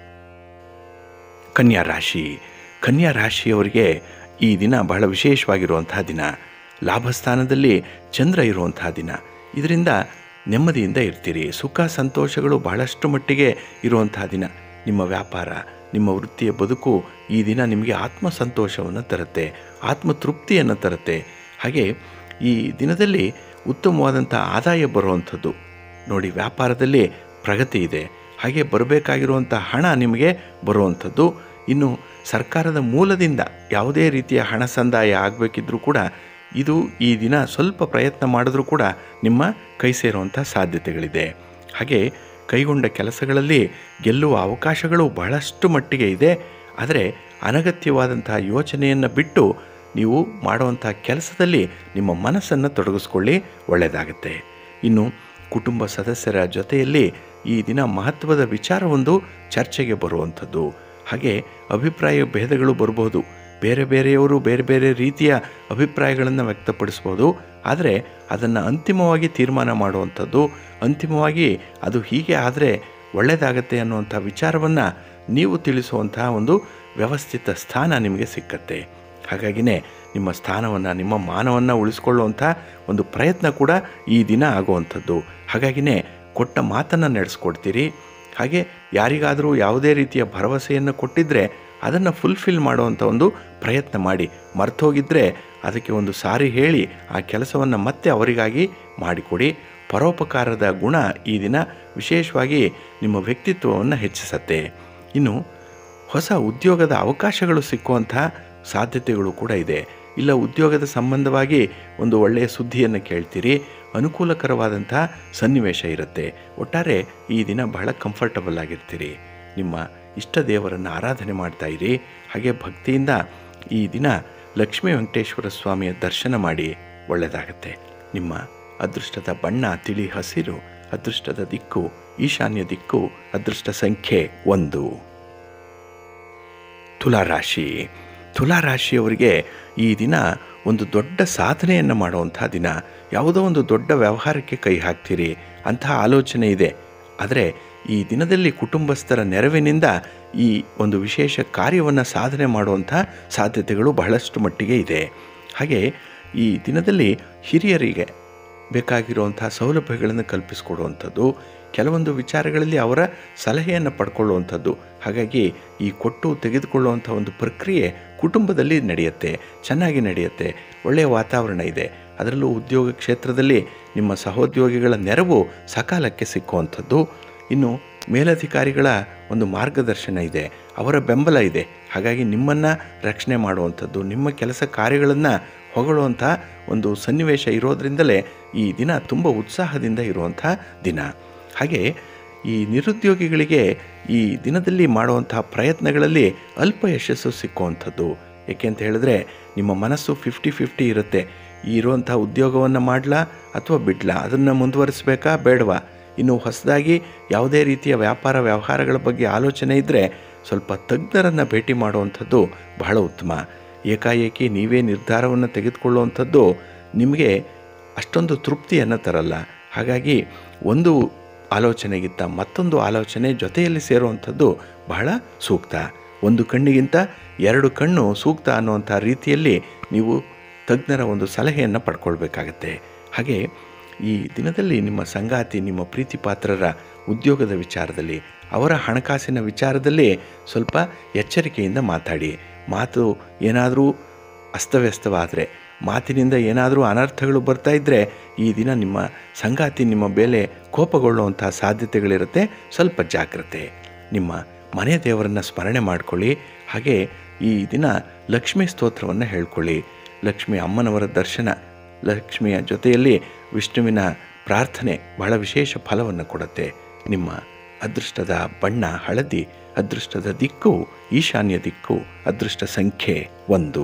ಕನ್ಯಾ ರಾಶಿ ಕನ್ಯಾ ರಾಶಿಯವರಿಗೆ ಈ ದಿನ ಬಹಳ ವಿಶೇಷವಾಗಿರುವಂತಹ ದಿನ ಲಾಭಸ್ಥಾನದಲ್ಲಿ ಚಂದ್ರ ಇರುವಂತಹ ದಿನ ಇದರಿಂದ ನೆಮ್ಮದಿಯಿಂದ ಇರ್ತೀರಿ ಸುಖ ಸಂತೋಷಗಳು ಬಹಳಷ್ಟು ಮಟ್ಟಿಗೆ ಇರುವಂತಹ ದಿನ ನಿಮ್ಮ ವ್ಯಾಪಾರ ನಿಮ್ಮ ವೃತ್ತಿಯ ಬದುಕು ಈ ದಿನ ನಿಮಗೆ ಆತ್ಮ ಸಂತೋಷವನ್ನು ತರುತ್ತೆ ಆತ್ಮ ತೃಪ್ತಿಯನ್ನು ತರುತ್ತೆ ಹಾಗೆ ಈ ದಿನದಲ್ಲಿ ಉತ್ತಮವಾದಂಥ ಆದಾಯ ಬರುವಂಥದ್ದು ನೋಡಿ ವ್ಯಾಪಾರದಲ್ಲಿ ಪ್ರಗತಿ ಇದೆ ಹಾಗೆ ಬರಬೇಕಾಗಿರುವಂಥ ಹಣ ನಿಮಗೆ ಬರುವಂಥದ್ದು ಇನ್ನು ಸರ್ಕಾರದ ಮೂಲದಿಂದ ಯಾವುದೇ ರೀತಿಯ ಹಣ ಸಂದಾಯ ಆಗಬೇಕಿದ್ರೂ ಕೂಡ ಇದು ಈ ದಿನ ಸ್ವಲ್ಪ ಪ್ರಯತ್ನ ಮಾಡಿದ್ರೂ ಕೂಡ ನಿಮ್ಮ ಕೈ ಸೇರುವಂಥ ಸಾಧ್ಯತೆಗಳಿದೆ ಹಾಗೆ ಕೈಗೊಂಡ ಕೆಲಸಗಳಲ್ಲಿ ಗೆಲ್ಲುವ ಅವಕಾಶಗಳು ಬಹಳಷ್ಟು ಮಟ್ಟಿಗೆ ಇದೆ ಆದರೆ ಅನಗತ್ಯವಾದಂಥ ಯೋಚನೆಯನ್ನು ಬಿಟ್ಟು ನೀವು ಮಾಡುವಂಥ ಕೆಲಸದಲ್ಲಿ ನಿಮ್ಮ ಮನಸ್ಸನ್ನು ತೊಡಗಿಸ್ಕೊಳ್ಳಿ ಒಳ್ಳೆಯದಾಗುತ್ತೆ ಇನ್ನು ಕುಟುಂಬ ಸದಸ್ಯರ ಜೊತೆಯಲ್ಲಿ ಈ ದಿನ ಮಹತ್ವದ ವಿಚಾರವೊಂದು ಚರ್ಚೆಗೆ ಬರುವಂಥದ್ದು ಹಾಗೆ ಅಭಿಪ್ರಾಯ ಭೇದಗಳು ಬರ್ಬೋದು ಬೇರೆ ಬೇರೆಯವರು ಬೇರೆ ಬೇರೆ ರೀತಿಯ ಅಭಿಪ್ರಾಯಗಳನ್ನು ವ್ಯಕ್ತಪಡಿಸ್ಬೋದು ಆದರೆ ಅದನ್ನು ಅಂತಿಮವಾಗಿ ತೀರ್ಮಾನ ಮಾಡುವಂಥದ್ದು ಅಂತಿಮವಾಗಿ ಅದು ಹೀಗೆ ಆದರೆ ಒಳ್ಳೆಯದಾಗತ್ತೆ ಅನ್ನುವಂಥ ವಿಚಾರವನ್ನು ನೀವು ತಿಳಿಸುವಂತಹ ಒಂದು ವ್ಯವಸ್ಥಿತ ಸ್ಥಾನ ನಿಮಗೆ ಸಿಕ್ಕತ್ತೆ ಹಾಗಾಗಿನೇ ನಿಮ್ಮ ಸ್ಥಾನವನ್ನು ನಿಮ್ಮ ಮಾನವನ್ನು ಉಳಿಸ್ಕೊಳ್ಳುವಂಥ ಒಂದು ಪ್ರಯತ್ನ ಕೂಡ ಈ ದಿನ ಆಗುವಂಥದ್ದು ಹಾಗಾಗಿನೇ ಕೊಟ್ಟ ಮಾತನ್ನು ನಡೆಸ್ಕೊಡ್ತೀರಿ ಹಾಗೆ ಯಾರಿಗಾದರೂ ಯಾವುದೇ ರೀತಿಯ ಭರವಸೆಯನ್ನು ಕೊಟ್ಟಿದ್ದರೆ ಅದನ್ನು ಫುಲ್ಫಿಲ್ ಮಾಡುವಂಥ ಒಂದು ಪ್ರಯತ್ನ ಮಾಡಿ ಮರ್ತೋಗಿದ್ದರೆ ಅದಕ್ಕೆ ಒಂದು ಸಾರಿ ಹೇಳಿ ಆ ಕೆಲಸವನ್ನು ಮತ್ತೆ ಅವರಿಗಾಗಿ ಮಾಡಿಕೊಡಿ ಪರೋಪಕಾರದ ಗುಣ ಈ ದಿನ ವಿಶೇಷವಾಗಿ ನಿಮ್ಮ ವ್ಯಕ್ತಿತ್ವವನ್ನು ಹೆಚ್ಚಿಸತ್ತೆ ಇನ್ನು ಹೊಸ ಉದ್ಯೋಗದ ಅವಕಾಶಗಳು ಸಿಕ್ಕುವಂಥ ಸಾಧ್ಯತೆಗಳು ಕೂಡ ಇದೆ ಇಲ್ಲ ಉದ್ಯೋಗದ ಸಂಬಂಧವಾಗಿ ಒಂದು ಒಳ್ಳೆಯ ಸುದ್ದಿಯನ್ನು ಕೇಳ್ತೀರಿ ಅನುಕೂಲಕರವಾದಂಥ ಸನ್ನಿವೇಶ ಇರುತ್ತೆ ಒಟ್ಟಾರೆ ಈ ದಿನ ಬಹಳ ಕಂಫರ್ಟಬಲ್ ಆಗಿರ್ತೀರಿ ನಿಮ್ಮ ಇಷ್ಟ ದೇವರನ್ನು ಆರಾಧನೆ ಮಾಡ್ತಾ ಇರಿ ಹಾಗೆ ಭಕ್ತಿಯಿಂದ ಈ ದಿನ ಲಕ್ಷ್ಮೀ ವೆಂಕಟೇಶ್ವರ ಸ್ವಾಮಿಯ ದರ್ಶನ ಮಾಡಿ ಒಳ್ಳೆಯದಾಗತ್ತೆ ನಿಮ್ಮ ಅದೃಷ್ಟದ ಬಣ್ಣ ತಿಳಿ ಹಸಿರು ಅದೃಷ್ಟದ ದಿಕ್ಕು ಈಶಾನ್ಯ ದಿಕ್ಕು ಅದೃಷ್ಟ ಸಂಖ್ಯೆ ಒಂದು ತುಲಾರಾಶಿ ತುಲಾರಾಶಿಯವರಿಗೆ ಈ ದಿನ ಒಂದು ದೊಡ್ಡ ಸಾಧನೆಯನ್ನು ಮಾಡುವಂಥ ದಿನ ಯಾವುದೋ ಒಂದು ದೊಡ್ಡ ವ್ಯವಹಾರಕ್ಕೆ ಕೈ ಹಾಕ್ತೀರಿ ಅಂತಹ ಆಲೋಚನೆ ಇದೆ ಆದರೆ ಈ ದಿನದಲ್ಲಿ ಕುಟುಂಬಸ್ಥರ ನೆರವಿನಿಂದ ಈ ಒಂದು ವಿಶೇಷ ಕಾರ್ಯವನ್ನು ಸಾಧನೆ ಮಾಡುವಂಥ ಸಾಧ್ಯತೆಗಳು ಬಹಳಷ್ಟು ಮಟ್ಟಿಗೆ ಇದೆ ಹಾಗೆ ಈ ದಿನದಲ್ಲಿ ಹಿರಿಯರಿಗೆ ಬೇಕಾಗಿರುವಂಥ ಸೌಲಭ್ಯಗಳನ್ನು ಕಲ್ಪಿಸಿಕೊಡುವಂಥದ್ದು ಕೆಲವೊಂದು ವಿಚಾರಗಳಲ್ಲಿ ಅವರ ಸಲಹೆಯನ್ನು ಪಡ್ಕೊಳ್ಳುವಂಥದ್ದು ಹಾಗಾಗಿ ಈ ಕೊಟ್ಟು ತೆಗೆದುಕೊಳ್ಳುವಂಥ ಒಂದು ಪ್ರಕ್ರಿಯೆ ಕುಟುಂಬದಲ್ಲಿ ನಡೆಯುತ್ತೆ ಚೆನ್ನಾಗಿ ನಡೆಯುತ್ತೆ ಒಳ್ಳೆಯ ವಾತಾವರಣ ಇದೆ ಅದರಲ್ಲೂ ಉದ್ಯೋಗ ಕ್ಷೇತ್ರದಲ್ಲಿ ನಿಮ್ಮ ಸಹೋದ್ಯೋಗಿಗಳ ನೆರವು ಸಕಾಲಕ್ಕೆ ಸಿಕ್ಕುವಂಥದ್ದು ಇನ್ನು ಮೇಲಧಿಕಾರಿಗಳ ಒಂದು ಮಾರ್ಗದರ್ಶನ ಇದೆ ಅವರ ಬೆಂಬಲ ಇದೆ ಹಾಗಾಗಿ ನಿಮ್ಮನ್ನು ರಕ್ಷಣೆ ಮಾಡುವಂಥದ್ದು ನಿಮ್ಮ ಕೆಲಸ ಕಾರ್ಯಗಳನ್ನು ಹೊಗಳುವಂಥ ಒಂದು ಸನ್ನಿವೇಶ ಇರೋದರಿಂದಲೇ ಈ ದಿನ ತುಂಬ ಉತ್ಸಾಹದಿಂದ ಇರುವಂಥ ದಿನ ಹಾಗೆ ಈ ನಿರುದ್ಯೋಗಿಗಳಿಗೆ ಈ ದಿನದಲ್ಲಿ ಮಾಡುವಂಥ ಪ್ರಯತ್ನಗಳಲ್ಲಿ ಅಲ್ಪ ಯಶಸ್ಸು ಸಿಕ್ಕುವಂಥದ್ದು ಏಕೆ ಅಂತ ಹೇಳಿದ್ರೆ ನಿಮ್ಮ ಮನಸ್ಸು ಫಿಫ್ಟಿ ಫಿಫ್ಟಿ ಇರುತ್ತೆ ಈ ಇರುವಂಥ ಉದ್ಯೋಗವನ್ನು ಮಾಡಲಾ ಅಥವಾ ಬಿಡ್ಲಾ ಅದನ್ನು ಮುಂದುವರಿಸಬೇಕಾ ಬೇಡವಾ ಇನ್ನು ಹೊಸದಾಗಿ ಯಾವುದೇ ರೀತಿಯ ವ್ಯಾಪಾರ ವ್ಯವಹಾರಗಳ ಬಗ್ಗೆ ಆಲೋಚನೆ ಇದ್ದರೆ ಸ್ವಲ್ಪ ತಜ್ಞರನ್ನು ಭೇಟಿ ಮಾಡುವಂಥದ್ದು ಬಹಳ ಉತ್ತಮ ಏಕಾಏಕಿ ನೀವೇ ನಿರ್ಧಾರವನ್ನು ತೆಗೆದುಕೊಳ್ಳುವಂಥದ್ದು ನಿಮಗೆ ಅಷ್ಟೊಂದು ತೃಪ್ತಿಯನ್ನು ತರಲ್ಲ ಹಾಗಾಗಿ ಒಂದು ಆಲೋಚನೆಗಿಂತ ಮತ್ತೊಂದು ಆಲೋಚನೆ ಜೊತೆಯಲ್ಲಿ ಸೇರುವಂಥದ್ದು ಬಹಳ ಸೂಕ್ತ ಒಂದು ಕಣ್ಣಿಗಿಂತ ಎರಡು ಕಣ್ಣು ಸೂಕ್ತ ಅನ್ನುವಂಥ ರೀತಿಯಲ್ಲಿ ನೀವು ತಜ್ಞರ ಒಂದು ಸಲಹೆಯನ್ನು ಪಡ್ಕೊಳ್ಬೇಕಾಗತ್ತೆ ಹಾಗೆ ಈ ದಿನದಲ್ಲಿ ನಿಮ್ಮ ಸಂಗಾತಿ ನಿಮ್ಮ ಪ್ರೀತಿ ಪಾತ್ರರ ಉದ್ಯೋಗದ ವಿಚಾರದಲ್ಲಿ ಅವರ ಹಣಕಾಸಿನ ವಿಚಾರದಲ್ಲಿ ಸ್ವಲ್ಪ ಎಚ್ಚರಿಕೆಯಿಂದ ಮಾತಾಡಿ ಮಾತು ಏನಾದರೂ ಅಸ್ತವ್ಯಸ್ತವಾದರೆ ಮಾತಿನಿಂದ ಏನಾದರೂ ಅನರ್ಥಗಳು ಬರ್ತಾ ಇದ್ದರೆ ಈ ದಿನ ನಿಮ್ಮ ಸಂಗಾತಿ ನಿಮ್ಮ ಮೇಲೆ ಕೋಪಗೊಳ್ಳುವಂಥ ಸಾಧ್ಯತೆಗಳಿರುತ್ತೆ ಸ್ವಲ್ಪ ಜಾಗ್ರತೆ ನಿಮ್ಮ ಮನೆ ದೇವರನ್ನು ಸ್ಮರಣೆ ಮಾಡಿಕೊಳ್ಳಿ ಹಾಗೆ ಈ ದಿನ ಲಕ್ಷ್ಮೀ ಸ್ತೋತ್ರವನ್ನು ಹೇಳ್ಕೊಳ್ಳಿ ಲಕ್ಷ್ಮಿ ಅಮ್ಮನವರ ದರ್ಶನ ಲಕ್ಷ್ಮಿಯ ಜೊತೆಯಲ್ಲಿ ವಿಷ್ಣುವಿನ ಪ್ರಾರ್ಥನೆ ಬಹಳ ವಿಶೇಷ ಫಲವನ್ನು ಕೊಡುತ್ತೆ ನಿಮ್ಮ ಅದೃಷ್ಟದ ಬಣ್ಣ ಹಳದಿ ಅದೃಷ್ಟದ ದಿಕ್ಕು ಈಶಾನ್ಯ ದಿಕ್ಕು ಅದೃಷ್ಟ ಸಂಖ್ಯೆ ಒಂದು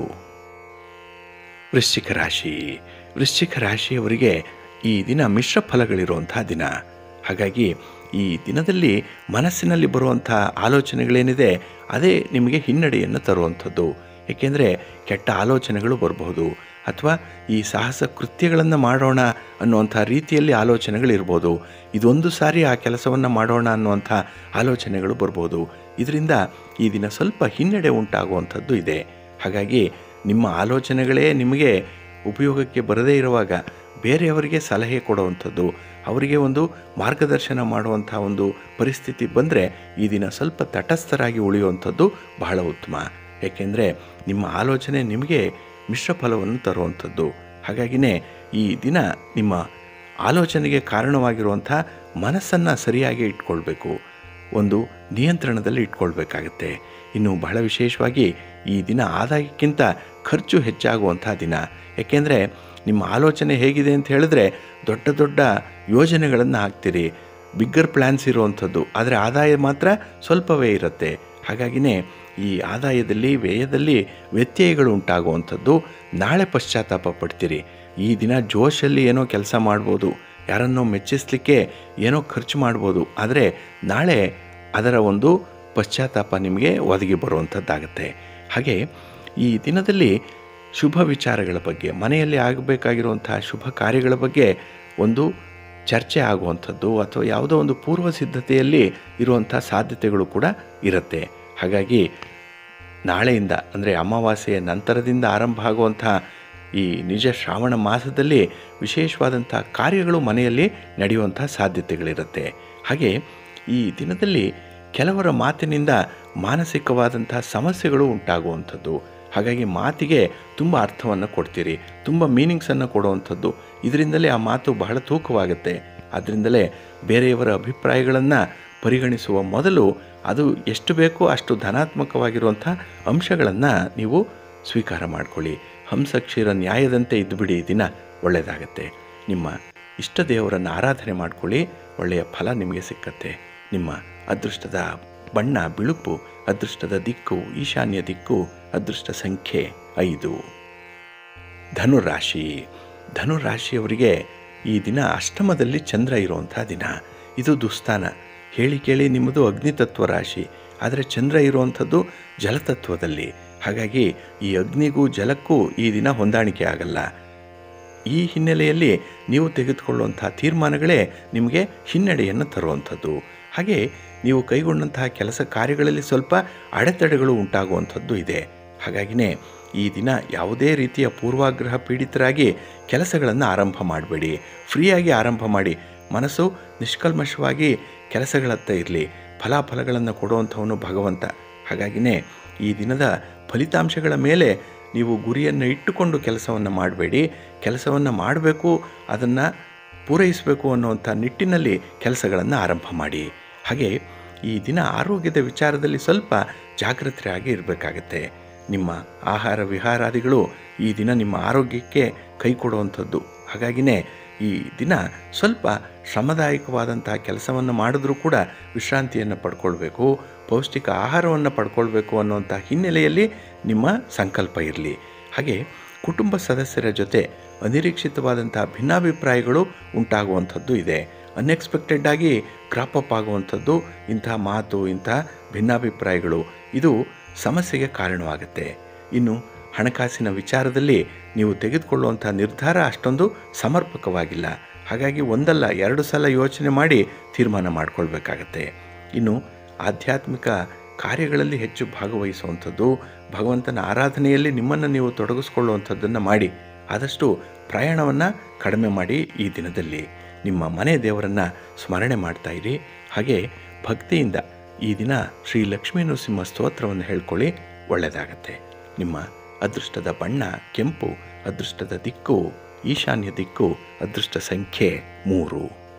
ವೃಶ್ಚಿಕ ರಾಶಿ ವೃಶ್ಚಿಕ ರಾಶಿಯವರಿಗೆ ಈ ದಿನ ಮಿಶ್ರ ಫಲಗಳಿರುವಂಥ ದಿನ ಹಾಗಾಗಿ ಈ ದಿನದಲ್ಲಿ ಮನಸ್ಸಿನಲ್ಲಿ ಬರುವಂಥ ಆಲೋಚನೆಗಳೇನಿದೆ ಅದೇ ನಿಮಗೆ ಹಿನ್ನಡೆಯನ್ನು ತರುವಂಥದ್ದು ಏಕೆಂದರೆ ಕೆಟ್ಟ ಆಲೋಚನೆಗಳು ಬರಬಹುದು ಅಥವಾ ಈ ಸಾಹಸ ಕೃತ್ಯಗಳನ್ನು ಮಾಡೋಣ ಅನ್ನುವಂಥ ರೀತಿಯಲ್ಲಿ ಆಲೋಚನೆಗಳಿರ್ಬೋದು ಇದೊಂದು ಸಾರಿ ಆ ಕೆಲಸವನ್ನು ಮಾಡೋಣ ಅನ್ನುವಂಥ ಆಲೋಚನೆಗಳು ಬರ್ಬೋದು ಇದರಿಂದ ಈ ದಿನ ಸ್ವಲ್ಪ ಹಿನ್ನಡೆ ಉಂಟಾಗುವಂಥದ್ದು ಇದೆ ಹಾಗಾಗಿ ನಿಮ್ಮ ಆಲೋಚನೆಗಳೇ ನಿಮಗೆ ಉಪಯೋಗಕ್ಕೆ ಬರದೇ ಇರುವಾಗ ಬೇರೆಯವರಿಗೆ ಸಲಹೆ ಕೊಡುವಂಥದ್ದು ಅವರಿಗೆ ಒಂದು ಮಾರ್ಗದರ್ಶನ ಮಾಡುವಂಥ ಒಂದು ಪರಿಸ್ಥಿತಿ ಬಂದರೆ ಈ ದಿನ ಸ್ವಲ್ಪ ತಟಸ್ಥರಾಗಿ ಉಳಿಯುವಂಥದ್ದು ಬಹಳ ಉತ್ತಮ ಏಕೆಂದರೆ ನಿಮ್ಮ ಆಲೋಚನೆ ನಿಮಗೆ ಮಿಶ್ರ ಫಲವನ್ನು ತರುವಂಥದ್ದು ಹಾಗಾಗಿನೇ ಈ ದಿನ ನಿಮ್ಮ ಆಲೋಚನೆಗೆ ಕಾರಣವಾಗಿರುವಂಥ ಮನಸ್ಸನ್ನು ಸರಿಯಾಗಿ ಇಟ್ಕೊಳ್ಬೇಕು ಒಂದು ನಿಯಂತ್ರಣದಲ್ಲಿ ಇಟ್ಕೊಳ್ಬೇಕಾಗತ್ತೆ ಇನ್ನು ಬಹಳ ವಿಶೇಷವಾಗಿ ಈ ದಿನ ಆದಾಯಕ್ಕಿಂತ ಖರ್ಚು ಹೆಚ್ಚಾಗುವಂಥ ದಿನ ಏಕೆಂದರೆ ನಿಮ್ಮ ಆಲೋಚನೆ ಹೇಗಿದೆ ಅಂತ ಹೇಳಿದ್ರೆ ದೊಡ್ಡ ದೊಡ್ಡ ಯೋಜನೆಗಳನ್ನು ಹಾಕ್ತೀರಿ ಬಿಗ್ಗರ್ ಪ್ಲ್ಯಾನ್ಸ್ ಇರುವಂಥದ್ದು ಆದರೆ ಆದಾಯ ಮಾತ್ರ ಸ್ವಲ್ಪವೇ ಇರುತ್ತೆ ಹಾಗಾಗಿನೇ ಈ ಆದಾಯದಲ್ಲಿ ವ್ಯಯದಲ್ಲಿ ವ್ಯತ್ಯಯಗಳು ಉಂಟಾಗುವಂಥದ್ದು ನಾಳೆ ಪಶ್ಚಾತ್ತಾಪ ಪಡ್ತೀರಿ ಈ ದಿನ ಜೋಶಲ್ಲಿ ಏನೋ ಕೆಲಸ ಮಾಡ್ಬೋದು ಯಾರನ್ನೋ ಮೆಚ್ಚಿಸಲಿಕ್ಕೆ ಏನೋ ಖರ್ಚು ಮಾಡ್ಬೋದು ಆದರೆ ನಾಳೆ ಅದರ ಒಂದು ಪಶ್ಚಾತ್ತಾಪ ನಿಮಗೆ ಒದಗಿ ಬರುವಂಥದ್ದಾಗತ್ತೆ ಹಾಗೆ ಈ ದಿನದಲ್ಲಿ ಶುಭ ವಿಚಾರಗಳ ಬಗ್ಗೆ ಮನೆಯಲ್ಲಿ ಆಗಬೇಕಾಗಿರುವಂಥ ಶುಭ ಕಾರ್ಯಗಳ ಬಗ್ಗೆ ಒಂದು ಚರ್ಚೆ ಆಗುವಂಥದ್ದು ಅಥವಾ ಯಾವುದೋ ಒಂದು ಪೂರ್ವ ಸಿದ್ಧತೆಯಲ್ಲಿ ಇರುವಂಥ ಸಾಧ್ಯತೆಗಳು ಕೂಡ ಇರುತ್ತೆ ಹಾಗಾಗಿ ನಾಳೆಯಿಂದ ಅಂದರೆ ಅಮಾವಾಸ್ಯೆಯ ನಂತರದಿಂದ ಆರಂಭ ಆಗುವಂಥ ಈ ನಿಜ ಶ್ರಾವಣ ಮಾಸದಲ್ಲಿ ವಿಶೇಷವಾದಂಥ ಕಾರ್ಯಗಳು ಮನೆಯಲ್ಲಿ ನಡೆಯುವಂಥ ಸಾಧ್ಯತೆಗಳಿರುತ್ತೆ ಹಾಗೆ ಈ ದಿನದಲ್ಲಿ ಕೆಲವರ ಮಾತಿನಿಂದ ಮಾನಸಿಕವಾದಂಥ ಸಮಸ್ಯೆಗಳು ಉಂಟಾಗುವಂಥದ್ದು ಹಾಗಾಗಿ ಮಾತಿಗೆ ತುಂಬ ಅರ್ಥವನ್ನು ಕೊಡ್ತೀರಿ ತುಂಬ ಮೀನಿಂಗ್ಸನ್ನು ಕೊಡುವಂಥದ್ದು ಇದರಿಂದಲೇ ಆ ಮಾತು ಬಹಳ ತೂಕವಾಗುತ್ತೆ ಆದ್ದರಿಂದಲೇ ಬೇರೆಯವರ ಅಭಿಪ್ರಾಯಗಳನ್ನು ಪರಿಗಣಿಸುವ ಮೊದಲು ಅದು ಎಷ್ಟು ಬೇಕೋ ಅಷ್ಟು ಧನಾತ್ಮಕವಾಗಿರುವಂಥ ಅಂಶಗಳನ್ನು ನೀವು ಸ್ವೀಕಾರ ಮಾಡಿಕೊಳ್ಳಿ ಹಂಸಕ್ಷೀರ ನ್ಯಾಯದಂತೆ ಇದ್ದುಬಿಡಿ ಈ ದಿನ ಒಳ್ಳೆಯದಾಗತ್ತೆ ನಿಮ್ಮ ಇಷ್ಟ ದೇವರನ್ನು ಆರಾಧನೆ ಮಾಡಿಕೊಳ್ಳಿ ಒಳ್ಳೆಯ ಫಲ ನಿಮಗೆ ಸಿಕ್ಕತ್ತೆ ನಿಮ್ಮ ಅದೃಷ್ಟದ ಬಣ್ಣ ಬಿಳುಪು ಅದೃಷ್ಟದ ದಿಕ್ಕು ಈಶಾನ್ಯ ದಿಕ್ಕು ಅದೃಷ್ಟ ಸಂಖ್ಯೆ ಐದು ಧನುರಾಶಿ ಧನುರಾಶಿಯವರಿಗೆ ಈ ದಿನ ಅಷ್ಟಮದಲ್ಲಿ ಚಂದ್ರ ಇರುವಂಥ ದಿನ ಇದು ದುಸ್ಥಾನ ಹೇಳಿ ಕೇಳಿ ನಿಮ್ಮದು ಅಗ್ನಿತತ್ವ ರಾಶಿ ಆದರೆ ಚಂದ್ರ ಇರುವಂಥದ್ದು ಜಲತತ್ವದಲ್ಲಿ ಹಾಗಾಗಿ ಈ ಅಗ್ನಿಗೂ ಜಲಕ್ಕೂ ಈ ದಿನ ಹೊಂದಾಣಿಕೆ ಆಗಲ್ಲ ಈ ಹಿನ್ನೆಲೆಯಲ್ಲಿ ನೀವು ತೆಗೆದುಕೊಳ್ಳುವಂಥ ತೀರ್ಮಾನಗಳೇ ನಿಮಗೆ ಹಿನ್ನಡೆಯನ್ನು ತರುವಂಥದ್ದು ಹಾಗೆ ನೀವು ಕೈಗೊಂಡಂತಹ ಕೆಲಸ ಕಾರ್ಯಗಳಲ್ಲಿ ಸ್ವಲ್ಪ ಅಡೆತಡೆಗಳು ಉಂಟಾಗುವಂಥದ್ದು ಇದೆ ಹಾಗಾಗಿನೇ ಈ ದಿನ ಯಾವುದೇ ರೀತಿಯ ಪೂರ್ವಾಗ್ರಹ ಪೀಡಿತರಾಗಿ ಕೆಲಸಗಳನ್ನು ಆರಂಭ ಮಾಡಬೇಡಿ ಫ್ರೀಯಾಗಿ ಆರಂಭ ಮಾಡಿ ಮನಸ್ಸು ನಿಷ್ಕಲ್ಮಶವಾಗಿ ಕೆಲಸಗಳತ್ತ ಇರಲಿ ಫಲಾಫಲಗಳನ್ನು ಕೊಡುವಂಥವನು ಭಗವಂತ ಹಾಗಾಗಿನೇ ಈ ದಿನದ ಫಲಿತಾಂಶಗಳ ಮೇಲೆ ನೀವು ಗುರಿಯನ್ನು ಇಟ್ಟುಕೊಂಡು ಕೆಲಸವನ್ನು ಮಾಡಬೇಡಿ ಕೆಲಸವನ್ನು ಮಾಡಬೇಕು ಅದನ್ನು ಪೂರೈಸಬೇಕು ಅನ್ನುವಂಥ ನಿಟ್ಟಿನಲ್ಲಿ ಕೆಲಸಗಳನ್ನು ಆರಂಭ ಮಾಡಿ ಹಾಗೆ ಈ ದಿನ ಆರೋಗ್ಯದ ವಿಚಾರದಲ್ಲಿ ಸ್ವಲ್ಪ ಜಾಗೃತರಾಗಿ ಇರಬೇಕಾಗತ್ತೆ ನಿಮ್ಮ ಆಹಾರ ವಿಹಾರಾದಿಗಳು ಈ ದಿನ ನಿಮ್ಮ ಆರೋಗ್ಯಕ್ಕೆ ಕೈ ಕೊಡುವಂಥದ್ದು ಹಾಗಾಗಿನೇ ಈ ದಿನ ಸ್ವಲ್ಪ ಶ್ರಮದಾಯಕವಾದಂತಹ ಕೆಲಸವನ್ನು ಮಾಡಿದ್ರೂ ಕೂಡ ವಿಶ್ರಾಂತಿಯನ್ನು ಪಡ್ಕೊಳ್ಬೇಕು ಪೌಷ್ಟಿಕ ಆಹಾರವನ್ನು ಪಡ್ಕೊಳ್ಬೇಕು ಅನ್ನುವಂಥ ಹಿನ್ನೆಲೆಯಲ್ಲಿ ನಿಮ್ಮ ಸಂಕಲ್ಪ ಇರಲಿ ಹಾಗೆ ಕುಟುಂಬ ಸದಸ್ಯರ ಜೊತೆ ಅನಿರೀಕ್ಷಿತವಾದಂಥ ಭಿನ್ನಾಭಿಪ್ರಾಯಗಳು ಉಂಟಾಗುವಂಥದ್ದು ಇದೆ ಅನ್ಎಕ್ಸ್ಪೆಕ್ಟೆಡ್ ಆಗಿ ಕ್ರಾಪ್ ಅಪ್ ಆಗುವಂಥದ್ದು ಇಂಥ ಮಾತು ಇಂಥ ಭಿನ್ನಾಭಿಪ್ರಾಯಗಳು ಇದು ಸಮಸ್ಯೆಗೆ ಕಾರಣವಾಗುತ್ತೆ ಇನ್ನು ಹಣಕಾಸಿನ ವಿಚಾರದಲ್ಲಿ ನೀವು ತೆಗೆದುಕೊಳ್ಳುವಂಥ ನಿರ್ಧಾರ ಅಷ್ಟೊಂದು ಸಮರ್ಪಕವಾಗಿಲ್ಲ ಹಾಗಾಗಿ ಒಂದಲ್ಲ ಎರಡು ಸಲ ಯೋಚನೆ ಮಾಡಿ ತೀರ್ಮಾನ ಮಾಡಿಕೊಳ್ಬೇಕಾಗತ್ತೆ ಇನ್ನು ಆಧ್ಯಾತ್ಮಿಕ ಕಾರ್ಯಗಳಲ್ಲಿ ಹೆಚ್ಚು ಭಾಗವಹಿಸುವಂಥದ್ದು ಭಗವಂತನ ಆರಾಧನೆಯಲ್ಲಿ ನಿಮ್ಮನ್ನು ನೀವು ತೊಡಗಿಸ್ಕೊಳ್ಳುವಂಥದ್ದನ್ನು ಮಾಡಿ ಆದಷ್ಟು ಪ್ರಯಾಣವನ್ನು ಕಡಿಮೆ ಮಾಡಿ ಈ ದಿನದಲ್ಲಿ ನಿಮ್ಮ ಮನೆ ದೇವರನ್ನು ಸ್ಮರಣೆ ಮಾಡ್ತಾ ಇರಿ ಹಾಗೆ ಭಕ್ತಿಯಿಂದ ಈ ದಿನ ಶ್ರೀ ಲಕ್ಷ್ಮೀ ನರಸಿಂಹ ಸ್ತೋತ್ರವನ್ನು ಹೇಳ್ಕೊಳ್ಳಿ ಒಳ್ಳೆಯದಾಗತ್ತೆ ನಿಮ್ಮ ಅದೃಷ್ಟದ ಬಣ್ಣ ಕೆಂಪು ಅದೃಷ್ಟದ ದಿಕ್ಕು ಈಶಾನ್ಯ ದಿಕ್ಕು ಅದೃಷ್ಟ ಸಂಖ್ಯೆ ಮೂರು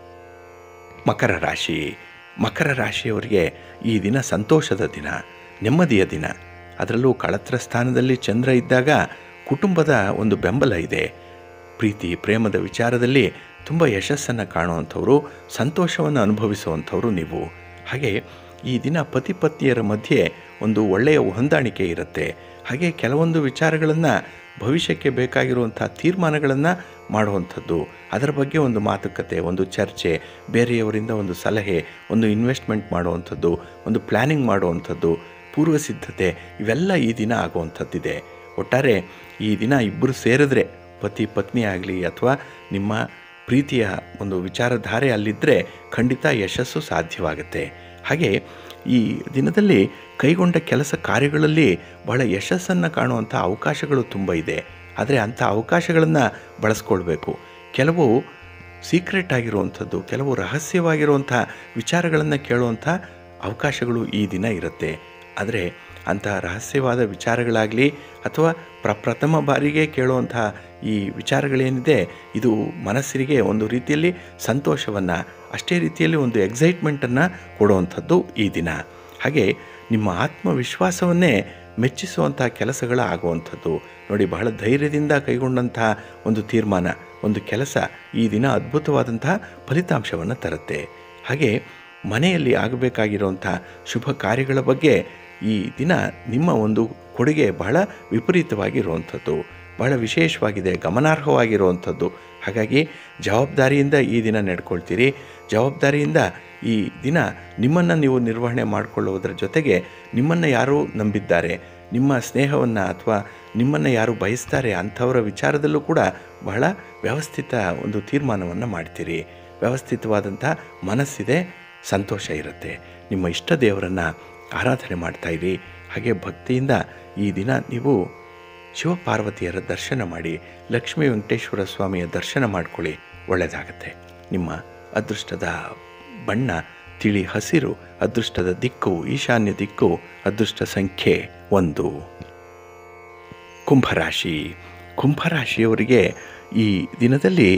ಮಕರ ರಾಶಿ ಮಕರ ರಾಶಿಯವರಿಗೆ ಈ ದಿನ ಸಂತೋಷದ ದಿನ ನೆಮ್ಮದಿಯ ದಿನ ಅದರಲ್ಲೂ ಕಳತ್ರ ಸ್ಥಾನದಲ್ಲಿ ಚಂದ್ರ ಇದ್ದಾಗ ಕುಟುಂಬದ ಒಂದು ಬೆಂಬಲ ಇದೆ ಪ್ರೀತಿ ಪ್ರೇಮದ ವಿಚಾರದಲ್ಲಿ ತುಂಬ ಯಶಸ್ಸನ್ನು ಕಾಣುವಂಥವರು ಸಂತೋಷವನ್ನು ಅನುಭವಿಸುವಂಥವರು ನೀವು ಹಾಗೆ ಈ ದಿನ ಪತಿ ಪತ್ನಿಯರ ಮಧ್ಯೆ ಒಂದು ಒಳ್ಳೆಯ ಹೊಂದಾಣಿಕೆ ಇರುತ್ತೆ ಹಾಗೆ ಕೆಲವೊಂದು ವಿಚಾರಗಳನ್ನು ಭವಿಷ್ಯಕ್ಕೆ ಬೇಕಾಗಿರುವಂಥ ತೀರ್ಮಾನಗಳನ್ನು ಮಾಡುವಂಥದ್ದು ಅದರ ಬಗ್ಗೆ ಒಂದು ಮಾತುಕತೆ ಒಂದು ಚರ್ಚೆ ಬೇರೆಯವರಿಂದ ಒಂದು ಸಲಹೆ ಒಂದು ಇನ್ವೆಸ್ಟ್ಮೆಂಟ್ ಮಾಡುವಂಥದ್ದು ಒಂದು ಪ್ಲ್ಯಾನಿಂಗ್ ಮಾಡುವಂಥದ್ದು ಪೂರ್ವ ಸಿದ್ಧತೆ ಇವೆಲ್ಲ ಈ ದಿನ ಆಗುವಂಥದ್ದಿದೆ ಒಟ್ಟಾರೆ ಈ ದಿನ ಇಬ್ಬರು ಸೇರಿದ್ರೆ ಪತಿ ಪತ್ನಿ ಆಗಲಿ ಅಥವಾ ನಿಮ್ಮ ಪ್ರೀತಿಯ ಒಂದು ವಿಚಾರಧಾರೆ ಅಲ್ಲಿದ್ದರೆ ಖಂಡಿತ ಯಶಸ್ಸು ಸಾಧ್ಯವಾಗುತ್ತೆ ಹಾಗೆ ಈ ದಿನದಲ್ಲಿ ಕೈಗೊಂಡ ಕೆಲಸ ಕಾರ್ಯಗಳಲ್ಲಿ ಬಹಳ ಯಶಸ್ಸನ್ನು ಕಾಣುವಂಥ ಅವಕಾಶಗಳು ತುಂಬ ಇದೆ ಆದರೆ ಅಂಥ ಅವಕಾಶಗಳನ್ನು ಬಳಸ್ಕೊಳ್ಬೇಕು ಕೆಲವು ಸೀಕ್ರೆಟ್ ಆಗಿರುವಂಥದ್ದು ಕೆಲವು ರಹಸ್ಯವಾಗಿರುವಂಥ ವಿಚಾರಗಳನ್ನು ಕೇಳುವಂಥ ಅವಕಾಶಗಳು ಈ ದಿನ ಇರುತ್ತೆ ಆದರೆ ಅಂಥ ರಹಸ್ಯವಾದ ವಿಚಾರಗಳಾಗಲಿ ಅಥವಾ ಪ್ರಪ್ರಥಮ ಬಾರಿಗೆ ಕೇಳುವಂಥ ಈ ವಿಚಾರಗಳೇನಿದೆ ಇದು ಮನಸ್ಸಿಗೆ ಒಂದು ರೀತಿಯಲ್ಲಿ ಸಂತೋಷವನ್ನು ಅಷ್ಟೇ ರೀತಿಯಲ್ಲಿ ಒಂದು ಎಕ್ಸೈಟ್ಮೆಂಟನ್ನು ಕೊಡುವಂಥದ್ದು ಈ ದಿನ ಹಾಗೆ ನಿಮ್ಮ ಆತ್ಮವಿಶ್ವಾಸವನ್ನೇ ಮೆಚ್ಚಿಸುವಂಥ ಕೆಲಸಗಳ ಆಗುವಂಥದ್ದು ನೋಡಿ ಬಹಳ ಧೈರ್ಯದಿಂದ ಕೈಗೊಂಡಂಥ ಒಂದು ತೀರ್ಮಾನ ಒಂದು ಕೆಲಸ ಈ ದಿನ ಅದ್ಭುತವಾದಂತಹ ಫಲಿತಾಂಶವನ್ನು ತರುತ್ತೆ ಹಾಗೆ ಮನೆಯಲ್ಲಿ ಆಗಬೇಕಾಗಿರುವಂಥ ಶುಭ ಕಾರ್ಯಗಳ ಬಗ್ಗೆ ಈ ದಿನ ನಿಮ್ಮ ಒಂದು ಕೊಡುಗೆ ಬಹಳ ವಿಪರೀತವಾಗಿರುವಂಥದ್ದು ಬಹಳ ವಿಶೇಷವಾಗಿದೆ ಗಮನಾರ್ಹವಾಗಿರುವಂಥದ್ದು ಹಾಗಾಗಿ ಜವಾಬ್ದಾರಿಯಿಂದ ಈ ದಿನ ನಡ್ಕೊಳ್ತೀರಿ ಜವಾಬ್ದಾರಿಯಿಂದ ಈ ದಿನ ನಿಮ್ಮನ್ನು ನೀವು ನಿರ್ವಹಣೆ ಮಾಡಿಕೊಳ್ಳುವುದರ ಜೊತೆಗೆ ನಿಮ್ಮನ್ನು ಯಾರು ನಂಬಿದ್ದಾರೆ ನಿಮ್ಮ ಸ್ನೇಹವನ್ನು ಅಥವಾ ನಿಮ್ಮನ್ನು ಯಾರು ಬಯಸ್ತಾರೆ ಅಂಥವರ ವಿಚಾರದಲ್ಲೂ ಕೂಡ ಬಹಳ ವ್ಯವಸ್ಥಿತ ಒಂದು ತೀರ್ಮಾನವನ್ನು ಮಾಡ್ತೀರಿ ವ್ಯವಸ್ಥಿತವಾದಂಥ ಮನಸ್ಸಿದೆ ಸಂತೋಷ ಇರುತ್ತೆ ನಿಮ್ಮ ಇಷ್ಟ ದೇವರನ್ನು ಆರಾಧನೆ ಮಾಡ್ತಾಯಿರಿ ಹಾಗೆ ಭಕ್ತಿಯಿಂದ ಈ ದಿನ ನೀವು ಶಿವಪಾರ್ವತಿಯರ ದರ್ಶನ ಮಾಡಿ ಲಕ್ಷ್ಮೀ ವೆಂಕಟೇಶ್ವರ ಸ್ವಾಮಿಯ ದರ್ಶನ ಮಾಡ್ಕೊಳ್ಳಿ ಒಳ್ಳೆಯದಾಗತ್ತೆ ನಿಮ್ಮ ಅದೃಷ್ಟದ ಬಣ್ಣ ತಿಳಿ ಹಸಿರು ಅದೃಷ್ಟದ ದಿಕ್ಕು ಈಶಾನ್ಯ ದಿಕ್ಕು ಅದೃಷ್ಟ ಸಂಖ್ಯೆ ಒಂದು ಕುಂಭರಾಶಿ ಕುಂಭರಾಶಿಯವರಿಗೆ ಈ ದಿನದಲ್ಲಿ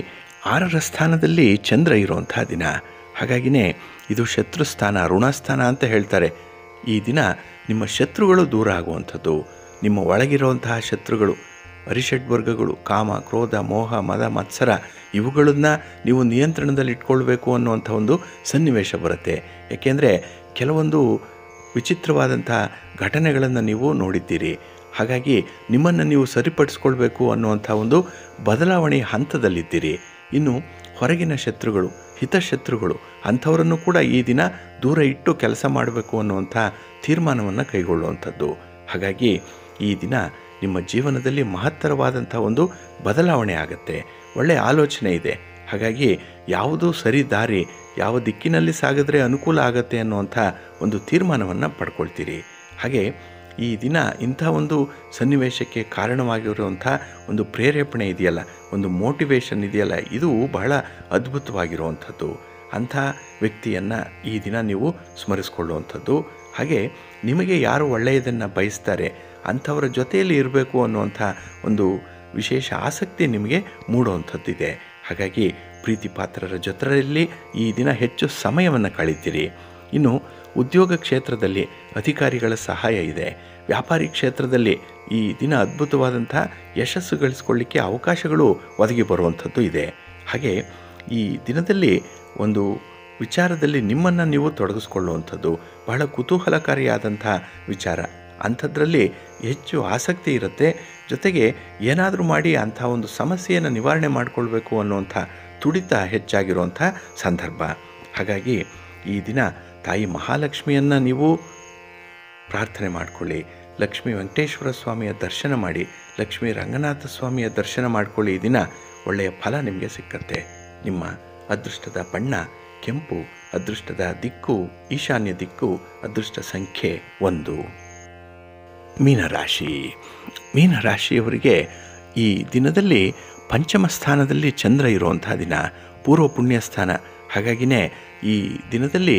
ಆರರ ಸ್ಥಾನದಲ್ಲಿ ಚಂದ್ರ ಇರುವಂಥ ದಿನ ಹಾಗಾಗಿನೇ ಇದು ಶತ್ರುಸ್ಥಾನ ಋಣಸ್ಥಾನ ಅಂತ ಹೇಳ್ತಾರೆ ಈ ದಿನ ನಿಮ್ಮ ಶತ್ರುಗಳು ದೂರ ಆಗುವಂಥದ್ದು ನಿಮ್ಮ ಒಳಗಿರುವಂತಹ ಶತ್ರುಗಳು ಅರಿಷಡ್ ವರ್ಗಗಳು ಕಾಮ ಕ್ರೋಧ ಮೋಹ ಮದ ಮತ್ಸರ ಇವುಗಳನ್ನು ನೀವು ನಿಯಂತ್ರಣದಲ್ಲಿ ಇಟ್ಕೊಳ್ಬೇಕು ಅನ್ನುವಂಥ ಒಂದು ಸನ್ನಿವೇಶ ಬರುತ್ತೆ ಏಕೆಂದರೆ ಕೆಲವೊಂದು ವಿಚಿತ್ರವಾದಂಥ ಘಟನೆಗಳನ್ನು ನೀವು ನೋಡಿದ್ದೀರಿ ಹಾಗಾಗಿ ನಿಮ್ಮನ್ನು ನೀವು ಸರಿಪಡಿಸ್ಕೊಳ್ಬೇಕು ಅನ್ನುವಂಥ ಒಂದು ಬದಲಾವಣೆ ಹಂತದಲ್ಲಿದ್ದೀರಿ ಇನ್ನು ಹೊರಗಿನ ಶತ್ರುಗಳು ಹಿತಶತ್ರುಗಳು ಅಂಥವರನ್ನು ಕೂಡ ಈ ದಿನ ದೂರ ಇಟ್ಟು ಕೆಲಸ ಮಾಡಬೇಕು ಅನ್ನುವಂಥ ತೀರ್ಮಾನವನ್ನು ಕೈಗೊಳ್ಳುವಂಥದ್ದು ಹಾಗಾಗಿ ಈ ದಿನ ನಿಮ್ಮ ಜೀವನದಲ್ಲಿ ಮಹತ್ತರವಾದಂಥ ಒಂದು ಬದಲಾವಣೆ ಆಗುತ್ತೆ ಒಳ್ಳೆಯ ಆಲೋಚನೆ ಇದೆ ಹಾಗಾಗಿ ಯಾವುದು ಸರಿ ದಾರಿ ಯಾವ ದಿಕ್ಕಿನಲ್ಲಿ ಸಾಗಿದ್ರೆ ಅನುಕೂಲ ಆಗತ್ತೆ ಅನ್ನುವಂಥ ಒಂದು ತೀರ್ಮಾನವನ್ನು ಪಡ್ಕೊಳ್ತೀರಿ ಹಾಗೆ ಈ ದಿನ ಇಂಥ ಒಂದು ಸನ್ನಿವೇಶಕ್ಕೆ ಕಾರಣವಾಗಿರುವಂಥ ಒಂದು ಪ್ರೇರೇಪಣೆ ಇದೆಯಲ್ಲ ಒಂದು ಮೋಟಿವೇಶನ್ ಇದೆಯಲ್ಲ ಇದು ಬಹಳ ಅದ್ಭುತವಾಗಿರುವಂಥದ್ದು ಅಂಥ ವ್ಯಕ್ತಿಯನ್ನು ಈ ದಿನ ನೀವು ಸ್ಮರಿಸ್ಕೊಳ್ಳುವಂಥದ್ದು ಹಾಗೆ ನಿಮಗೆ ಯಾರು ಒಳ್ಳೆಯದನ್ನು ಬಯಸ್ತಾರೆ ಅಂಥವರ ಜೊತೆಯಲ್ಲಿ ಇರಬೇಕು ಅನ್ನುವಂಥ ಒಂದು ವಿಶೇಷ ಆಸಕ್ತಿ ನಿಮಗೆ ಮೂಡುವಂಥದ್ದಿದೆ ಹಾಗಾಗಿ ಪ್ರೀತಿ ಪಾತ್ರರ ಜೊತೆಯಲ್ಲಿ ಈ ದಿನ ಹೆಚ್ಚು ಸಮಯವನ್ನು ಕಳೀತೀರಿ ಇನ್ನು ಉದ್ಯೋಗ ಕ್ಷೇತ್ರದಲ್ಲಿ ಅಧಿಕಾರಿಗಳ ಸಹಾಯ ಇದೆ ವ್ಯಾಪಾರಿ ಕ್ಷೇತ್ರದಲ್ಲಿ ಈ ದಿನ ಅದ್ಭುತವಾದಂಥ ಯಶಸ್ಸು ಗಳಿಸ್ಕೊಳ್ಳಿಕ್ಕೆ ಅವಕಾಶಗಳು ಒದಗಿ ಬರುವಂಥದ್ದು ಇದೆ ಹಾಗೆ ಈ ದಿನದಲ್ಲಿ ಒಂದು ವಿಚಾರದಲ್ಲಿ ನಿಮ್ಮನ್ನು ನೀವು ತೊಡಗಿಸ್ಕೊಳ್ಳುವಂಥದ್ದು ಬಹಳ ಕುತೂಹಲಕಾರಿಯಾದಂಥ ವಿಚಾರ ಅಂಥದ್ರಲ್ಲಿ ಹೆಚ್ಚು ಆಸಕ್ತಿ ಇರುತ್ತೆ ಜೊತೆಗೆ ಏನಾದರೂ ಮಾಡಿ ಅಂಥ ಒಂದು ಸಮಸ್ಯೆಯನ್ನು ನಿವಾರಣೆ ಮಾಡಿಕೊಳ್ಬೇಕು ಅನ್ನುವಂಥ ತುಡಿತ ಹೆಚ್ಚಾಗಿರುವಂಥ ಸಂದರ್ಭ ಹಾಗಾಗಿ ಈ ದಿನ ತಾಯಿ ಮಹಾಲಕ್ಷ್ಮಿಯನ್ನು ನೀವು ಪ್ರಾರ್ಥನೆ ಮಾಡಿಕೊಳ್ಳಿ ಲಕ್ಷ್ಮೀ ವೆಂಕಟೇಶ್ವರ ಸ್ವಾಮಿಯ ದರ್ಶನ ಮಾಡಿ ಲಕ್ಷ್ಮೀ ರಂಗನಾಥ ಸ್ವಾಮಿಯ ದರ್ಶನ ಮಾಡಿಕೊಳ್ಳಿ ಈ ದಿನ ಒಳ್ಳೆಯ ಫಲ ನಿಮಗೆ ಸಿಕ್ಕತ್ತೆ ನಿಮ್ಮ ಅದೃಷ್ಟದ ಬಣ್ಣ ಕೆಂಪು ಅದೃಷ್ಟದ ದಿಕ್ಕು ಈಶಾನ್ಯ ದಿಕ್ಕು ಅದೃಷ್ಟ ಸಂಖ್ಯೆ ಒಂದು ಮೀನರಾಶಿ ಮೀನರಾಶಿಯವರಿಗೆ ಈ ದಿನದಲ್ಲಿ ಪಂಚಮ ಸ್ಥಾನದಲ್ಲಿ ಚಂದ್ರ ಇರುವಂಥ ದಿನ ಪೂರ್ವ ಪುಣ್ಯ ಸ್ಥಾನ ಹಾಗಾಗಿನೇ ಈ ದಿನದಲ್ಲಿ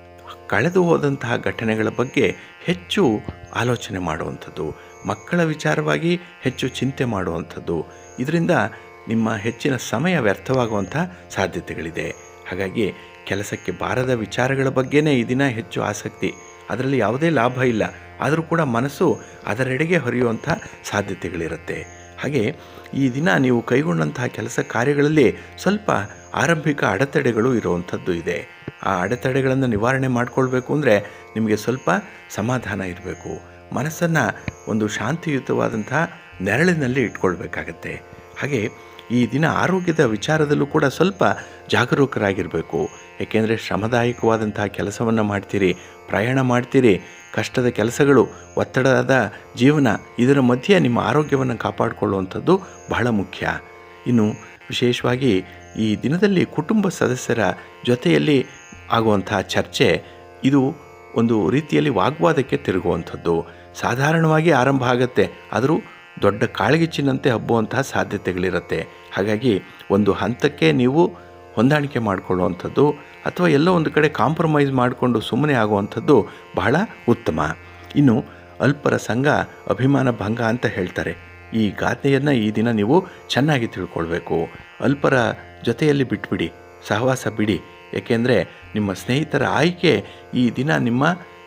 ಕಳೆದು ಹೋದಂತಹ ಘಟನೆಗಳ ಬಗ್ಗೆ ಹೆಚ್ಚು ಆಲೋಚನೆ ಮಾಡುವಂಥದ್ದು ಮಕ್ಕಳ ವಿಚಾರವಾಗಿ ಹೆಚ್ಚು ಚಿಂತೆ ಮಾಡುವಂಥದ್ದು ಇದರಿಂದ ನಿಮ್ಮ ಹೆಚ್ಚಿನ ಸಮಯ ವ್ಯರ್ಥವಾಗುವಂಥ ಸಾಧ್ಯತೆಗಳಿದೆ ಹಾಗಾಗಿ ಕೆಲಸಕ್ಕೆ ಬಾರದ ವಿಚಾರಗಳ ಬಗ್ಗೆನೇ ಈ ದಿನ ಹೆಚ್ಚು ಆಸಕ್ತಿ ಅದರಲ್ಲಿ ಯಾವುದೇ ಲಾಭ ಇಲ್ಲ ಆದರೂ ಕೂಡ ಮನಸ್ಸು ಅದರೆಡೆಗೆ ಹರಿಯುವಂಥ ಸಾಧ್ಯತೆಗಳಿರುತ್ತೆ ಹಾಗೆ ಈ ದಿನ ನೀವು ಕೈಗೊಂಡಂತಹ ಕೆಲಸ ಕಾರ್ಯಗಳಲ್ಲಿ ಸ್ವಲ್ಪ ಆರಂಭಿಕ ಅಡೆತಡೆಗಳು ಇರುವಂಥದ್ದು ಇದೆ ಆ ಅಡೆತಡೆಗಳನ್ನು ನಿವಾರಣೆ ಮಾಡಿಕೊಳ್ಬೇಕು ಅಂದರೆ ನಿಮಗೆ ಸ್ವಲ್ಪ ಸಮಾಧಾನ ಇರಬೇಕು ಮನಸ್ಸನ್ನು ಒಂದು ಶಾಂತಿಯುತವಾದಂಥ ನೆರಳಿನಲ್ಲಿ ಇಟ್ಕೊಳ್ಬೇಕಾಗತ್ತೆ ಹಾಗೆ ಈ ದಿನ ಆರೋಗ್ಯದ ವಿಚಾರದಲ್ಲೂ ಕೂಡ ಸ್ವಲ್ಪ ಜಾಗರೂಕರಾಗಿರಬೇಕು ಏಕೆಂದರೆ ಶ್ರಮದಾಯಕವಾದಂತಹ ಕೆಲಸವನ್ನು ಮಾಡ್ತೀರಿ ಪ್ರಯಾಣ ಮಾಡ್ತೀರಿ ಕಷ್ಟದ ಕೆಲಸಗಳು ಒತ್ತಡದ ಜೀವನ ಇದರ ಮಧ್ಯೆ ನಿಮ್ಮ ಆರೋಗ್ಯವನ್ನು ಕಾಪಾಡಿಕೊಳ್ಳುವಂಥದ್ದು ಬಹಳ ಮುಖ್ಯ ಇನ್ನು ವಿಶೇಷವಾಗಿ ಈ ದಿನದಲ್ಲಿ ಕುಟುಂಬ ಸದಸ್ಯರ ಜೊತೆಯಲ್ಲಿ ಆಗುವಂಥ ಚರ್ಚೆ ಇದು ಒಂದು ರೀತಿಯಲ್ಲಿ ವಾಗ್ವಾದಕ್ಕೆ ತಿರುಗುವಂಥದ್ದು ಸಾಧಾರಣವಾಗಿ ಆರಂಭ ಆಗುತ್ತೆ ಆದರೂ ದೊಡ್ಡ ಕಾಳ್ಗಿಚ್ಚಿನಂತೆ ಹಬ್ಬುವಂತಹ ಸಾಧ್ಯತೆಗಳಿರುತ್ತೆ ಹಾಗಾಗಿ ಒಂದು ಹಂತಕ್ಕೆ ನೀವು ಹೊಂದಾಣಿಕೆ ಮಾಡಿಕೊಳ್ಳುವಂಥದ್ದು ಅಥವಾ ಎಲ್ಲೋ ಒಂದು ಕಡೆ ಕಾಂಪ್ರಮೈಸ್ ಮಾಡಿಕೊಂಡು ಸುಮ್ಮನೆ ಆಗುವಂಥದ್ದು ಬಹಳ ಉತ್ತಮ ಇನ್ನು ಅಲ್ಪರ ಸಂಘ ಅಭಿಮಾನ ಭಂಗ ಅಂತ ಹೇಳ್ತಾರೆ ಈ ಗಾದೆಯನ್ನು ಈ ದಿನ ನೀವು ಚೆನ್ನಾಗಿ ತಿಳ್ಕೊಳ್ಬೇಕು ಅಲ್ಪರ ಜೊತೆಯಲ್ಲಿ ಬಿಟ್ಬಿಡಿ ಸಹವಾಸ ಬಿಡಿ ಏಕೆಂದರೆ ನಿಮ್ಮ ಸ್ನೇಹಿತರ ಆಯ್ಕೆ ಈ ದಿನ ನಿಮ್ಮ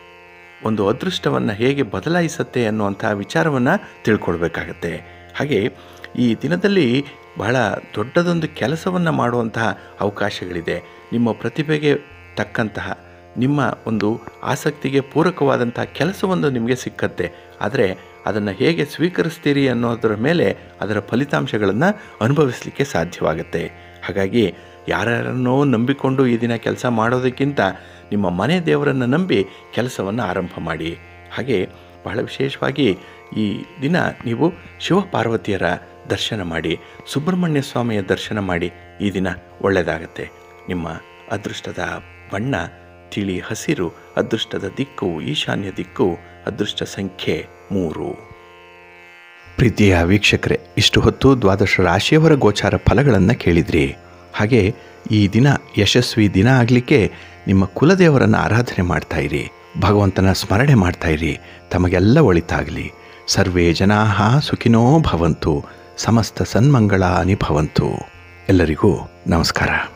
ಒಂದು ಅದೃಷ್ಟವನ್ನು ಹೇಗೆ ಬದಲಾಯಿಸುತ್ತೆ ಅನ್ನುವಂಥ ವಿಚಾರವನ್ನು ತಿಳ್ಕೊಳ್ಬೇಕಾಗತ್ತೆ ಹಾಗೆ ಈ ದಿನದಲ್ಲಿ ಬಹಳ ದೊಡ್ಡದೊಂದು ಕೆಲಸವನ್ನು ಮಾಡುವಂತಹ ಅವಕಾಶಗಳಿದೆ ನಿಮ್ಮ ಪ್ರತಿಭೆಗೆ ತಕ್ಕಂತಹ ನಿಮ್ಮ ಒಂದು ಆಸಕ್ತಿಗೆ ಪೂರಕವಾದಂಥ ಕೆಲಸವೊಂದು ನಿಮಗೆ ಸಿಕ್ಕತ್ತೆ ಆದರೆ ಅದನ್ನು ಹೇಗೆ ಸ್ವೀಕರಿಸ್ತೀರಿ ಅನ್ನೋದರ ಮೇಲೆ ಅದರ ಫಲಿತಾಂಶಗಳನ್ನು ಅನುಭವಿಸಲಿಕ್ಕೆ ಸಾಧ್ಯವಾಗುತ್ತೆ ಹಾಗಾಗಿ ಯಾರ್ಯಾರನ್ನೋ ನಂಬಿಕೊಂಡು ಈ ದಿನ ಕೆಲಸ ಮಾಡೋದಕ್ಕಿಂತ ನಿಮ್ಮ ಮನೆ ದೇವರನ್ನು ನಂಬಿ ಕೆಲಸವನ್ನು ಆರಂಭ ಮಾಡಿ ಹಾಗೆ ಬಹಳ ವಿಶೇಷವಾಗಿ ಈ ದಿನ ನೀವು ಶಿವಪಾರ್ವತಿಯರ ದರ್ಶನ ಮಾಡಿ ಸುಬ್ರಹ್ಮಣ್ಯ ಸ್ವಾಮಿಯ ದರ್ಶನ ಮಾಡಿ ಈ ದಿನ ಒಳ್ಳೆಯದಾಗತ್ತೆ ನಿಮ್ಮ ಅದೃಷ್ಟದ ಬಣ್ಣ ತಿಳಿ ಹಸಿರು ಅದೃಷ್ಟದ ದಿಕ್ಕು ಈಶಾನ್ಯ ದಿಕ್ಕು ಅದೃಷ್ಟ ಸಂಖ್ಯೆ ಮೂರು ಪ್ರೀತಿಯ ವೀಕ್ಷಕರೇ ಇಷ್ಟು ಹೊತ್ತು ದ್ವಾದಶ ರಾಶಿಯವರ ಗೋಚಾರ ಫಲಗಳನ್ನು ಕೇಳಿದ್ರಿ ಹಾಗೆ ಈ ದಿನ ಯಶಸ್ವಿ ದಿನ ಆಗಲಿಕ್ಕೆ ನಿಮ್ಮ ಕುಲದೇವರನ್ನು ಆರಾಧನೆ ಮಾಡ್ತಾ ಇರಿ ಭಗವಂತನ ಸ್ಮರಣೆ ಮಾಡ್ತಾ ಇರಿ ತಮಗೆಲ್ಲ ಒಳಿತಾಗಲಿ ಸರ್ವೇ ಜನಾ ಸುಖಿನೋ ಭವಂತು ಸಮಸ್ತ ಸನ್ಮಂಗಳಾನಿ ಭವಂತು ಎಲ್ಲರಿಗೂ ನಮಸ್ಕಾರ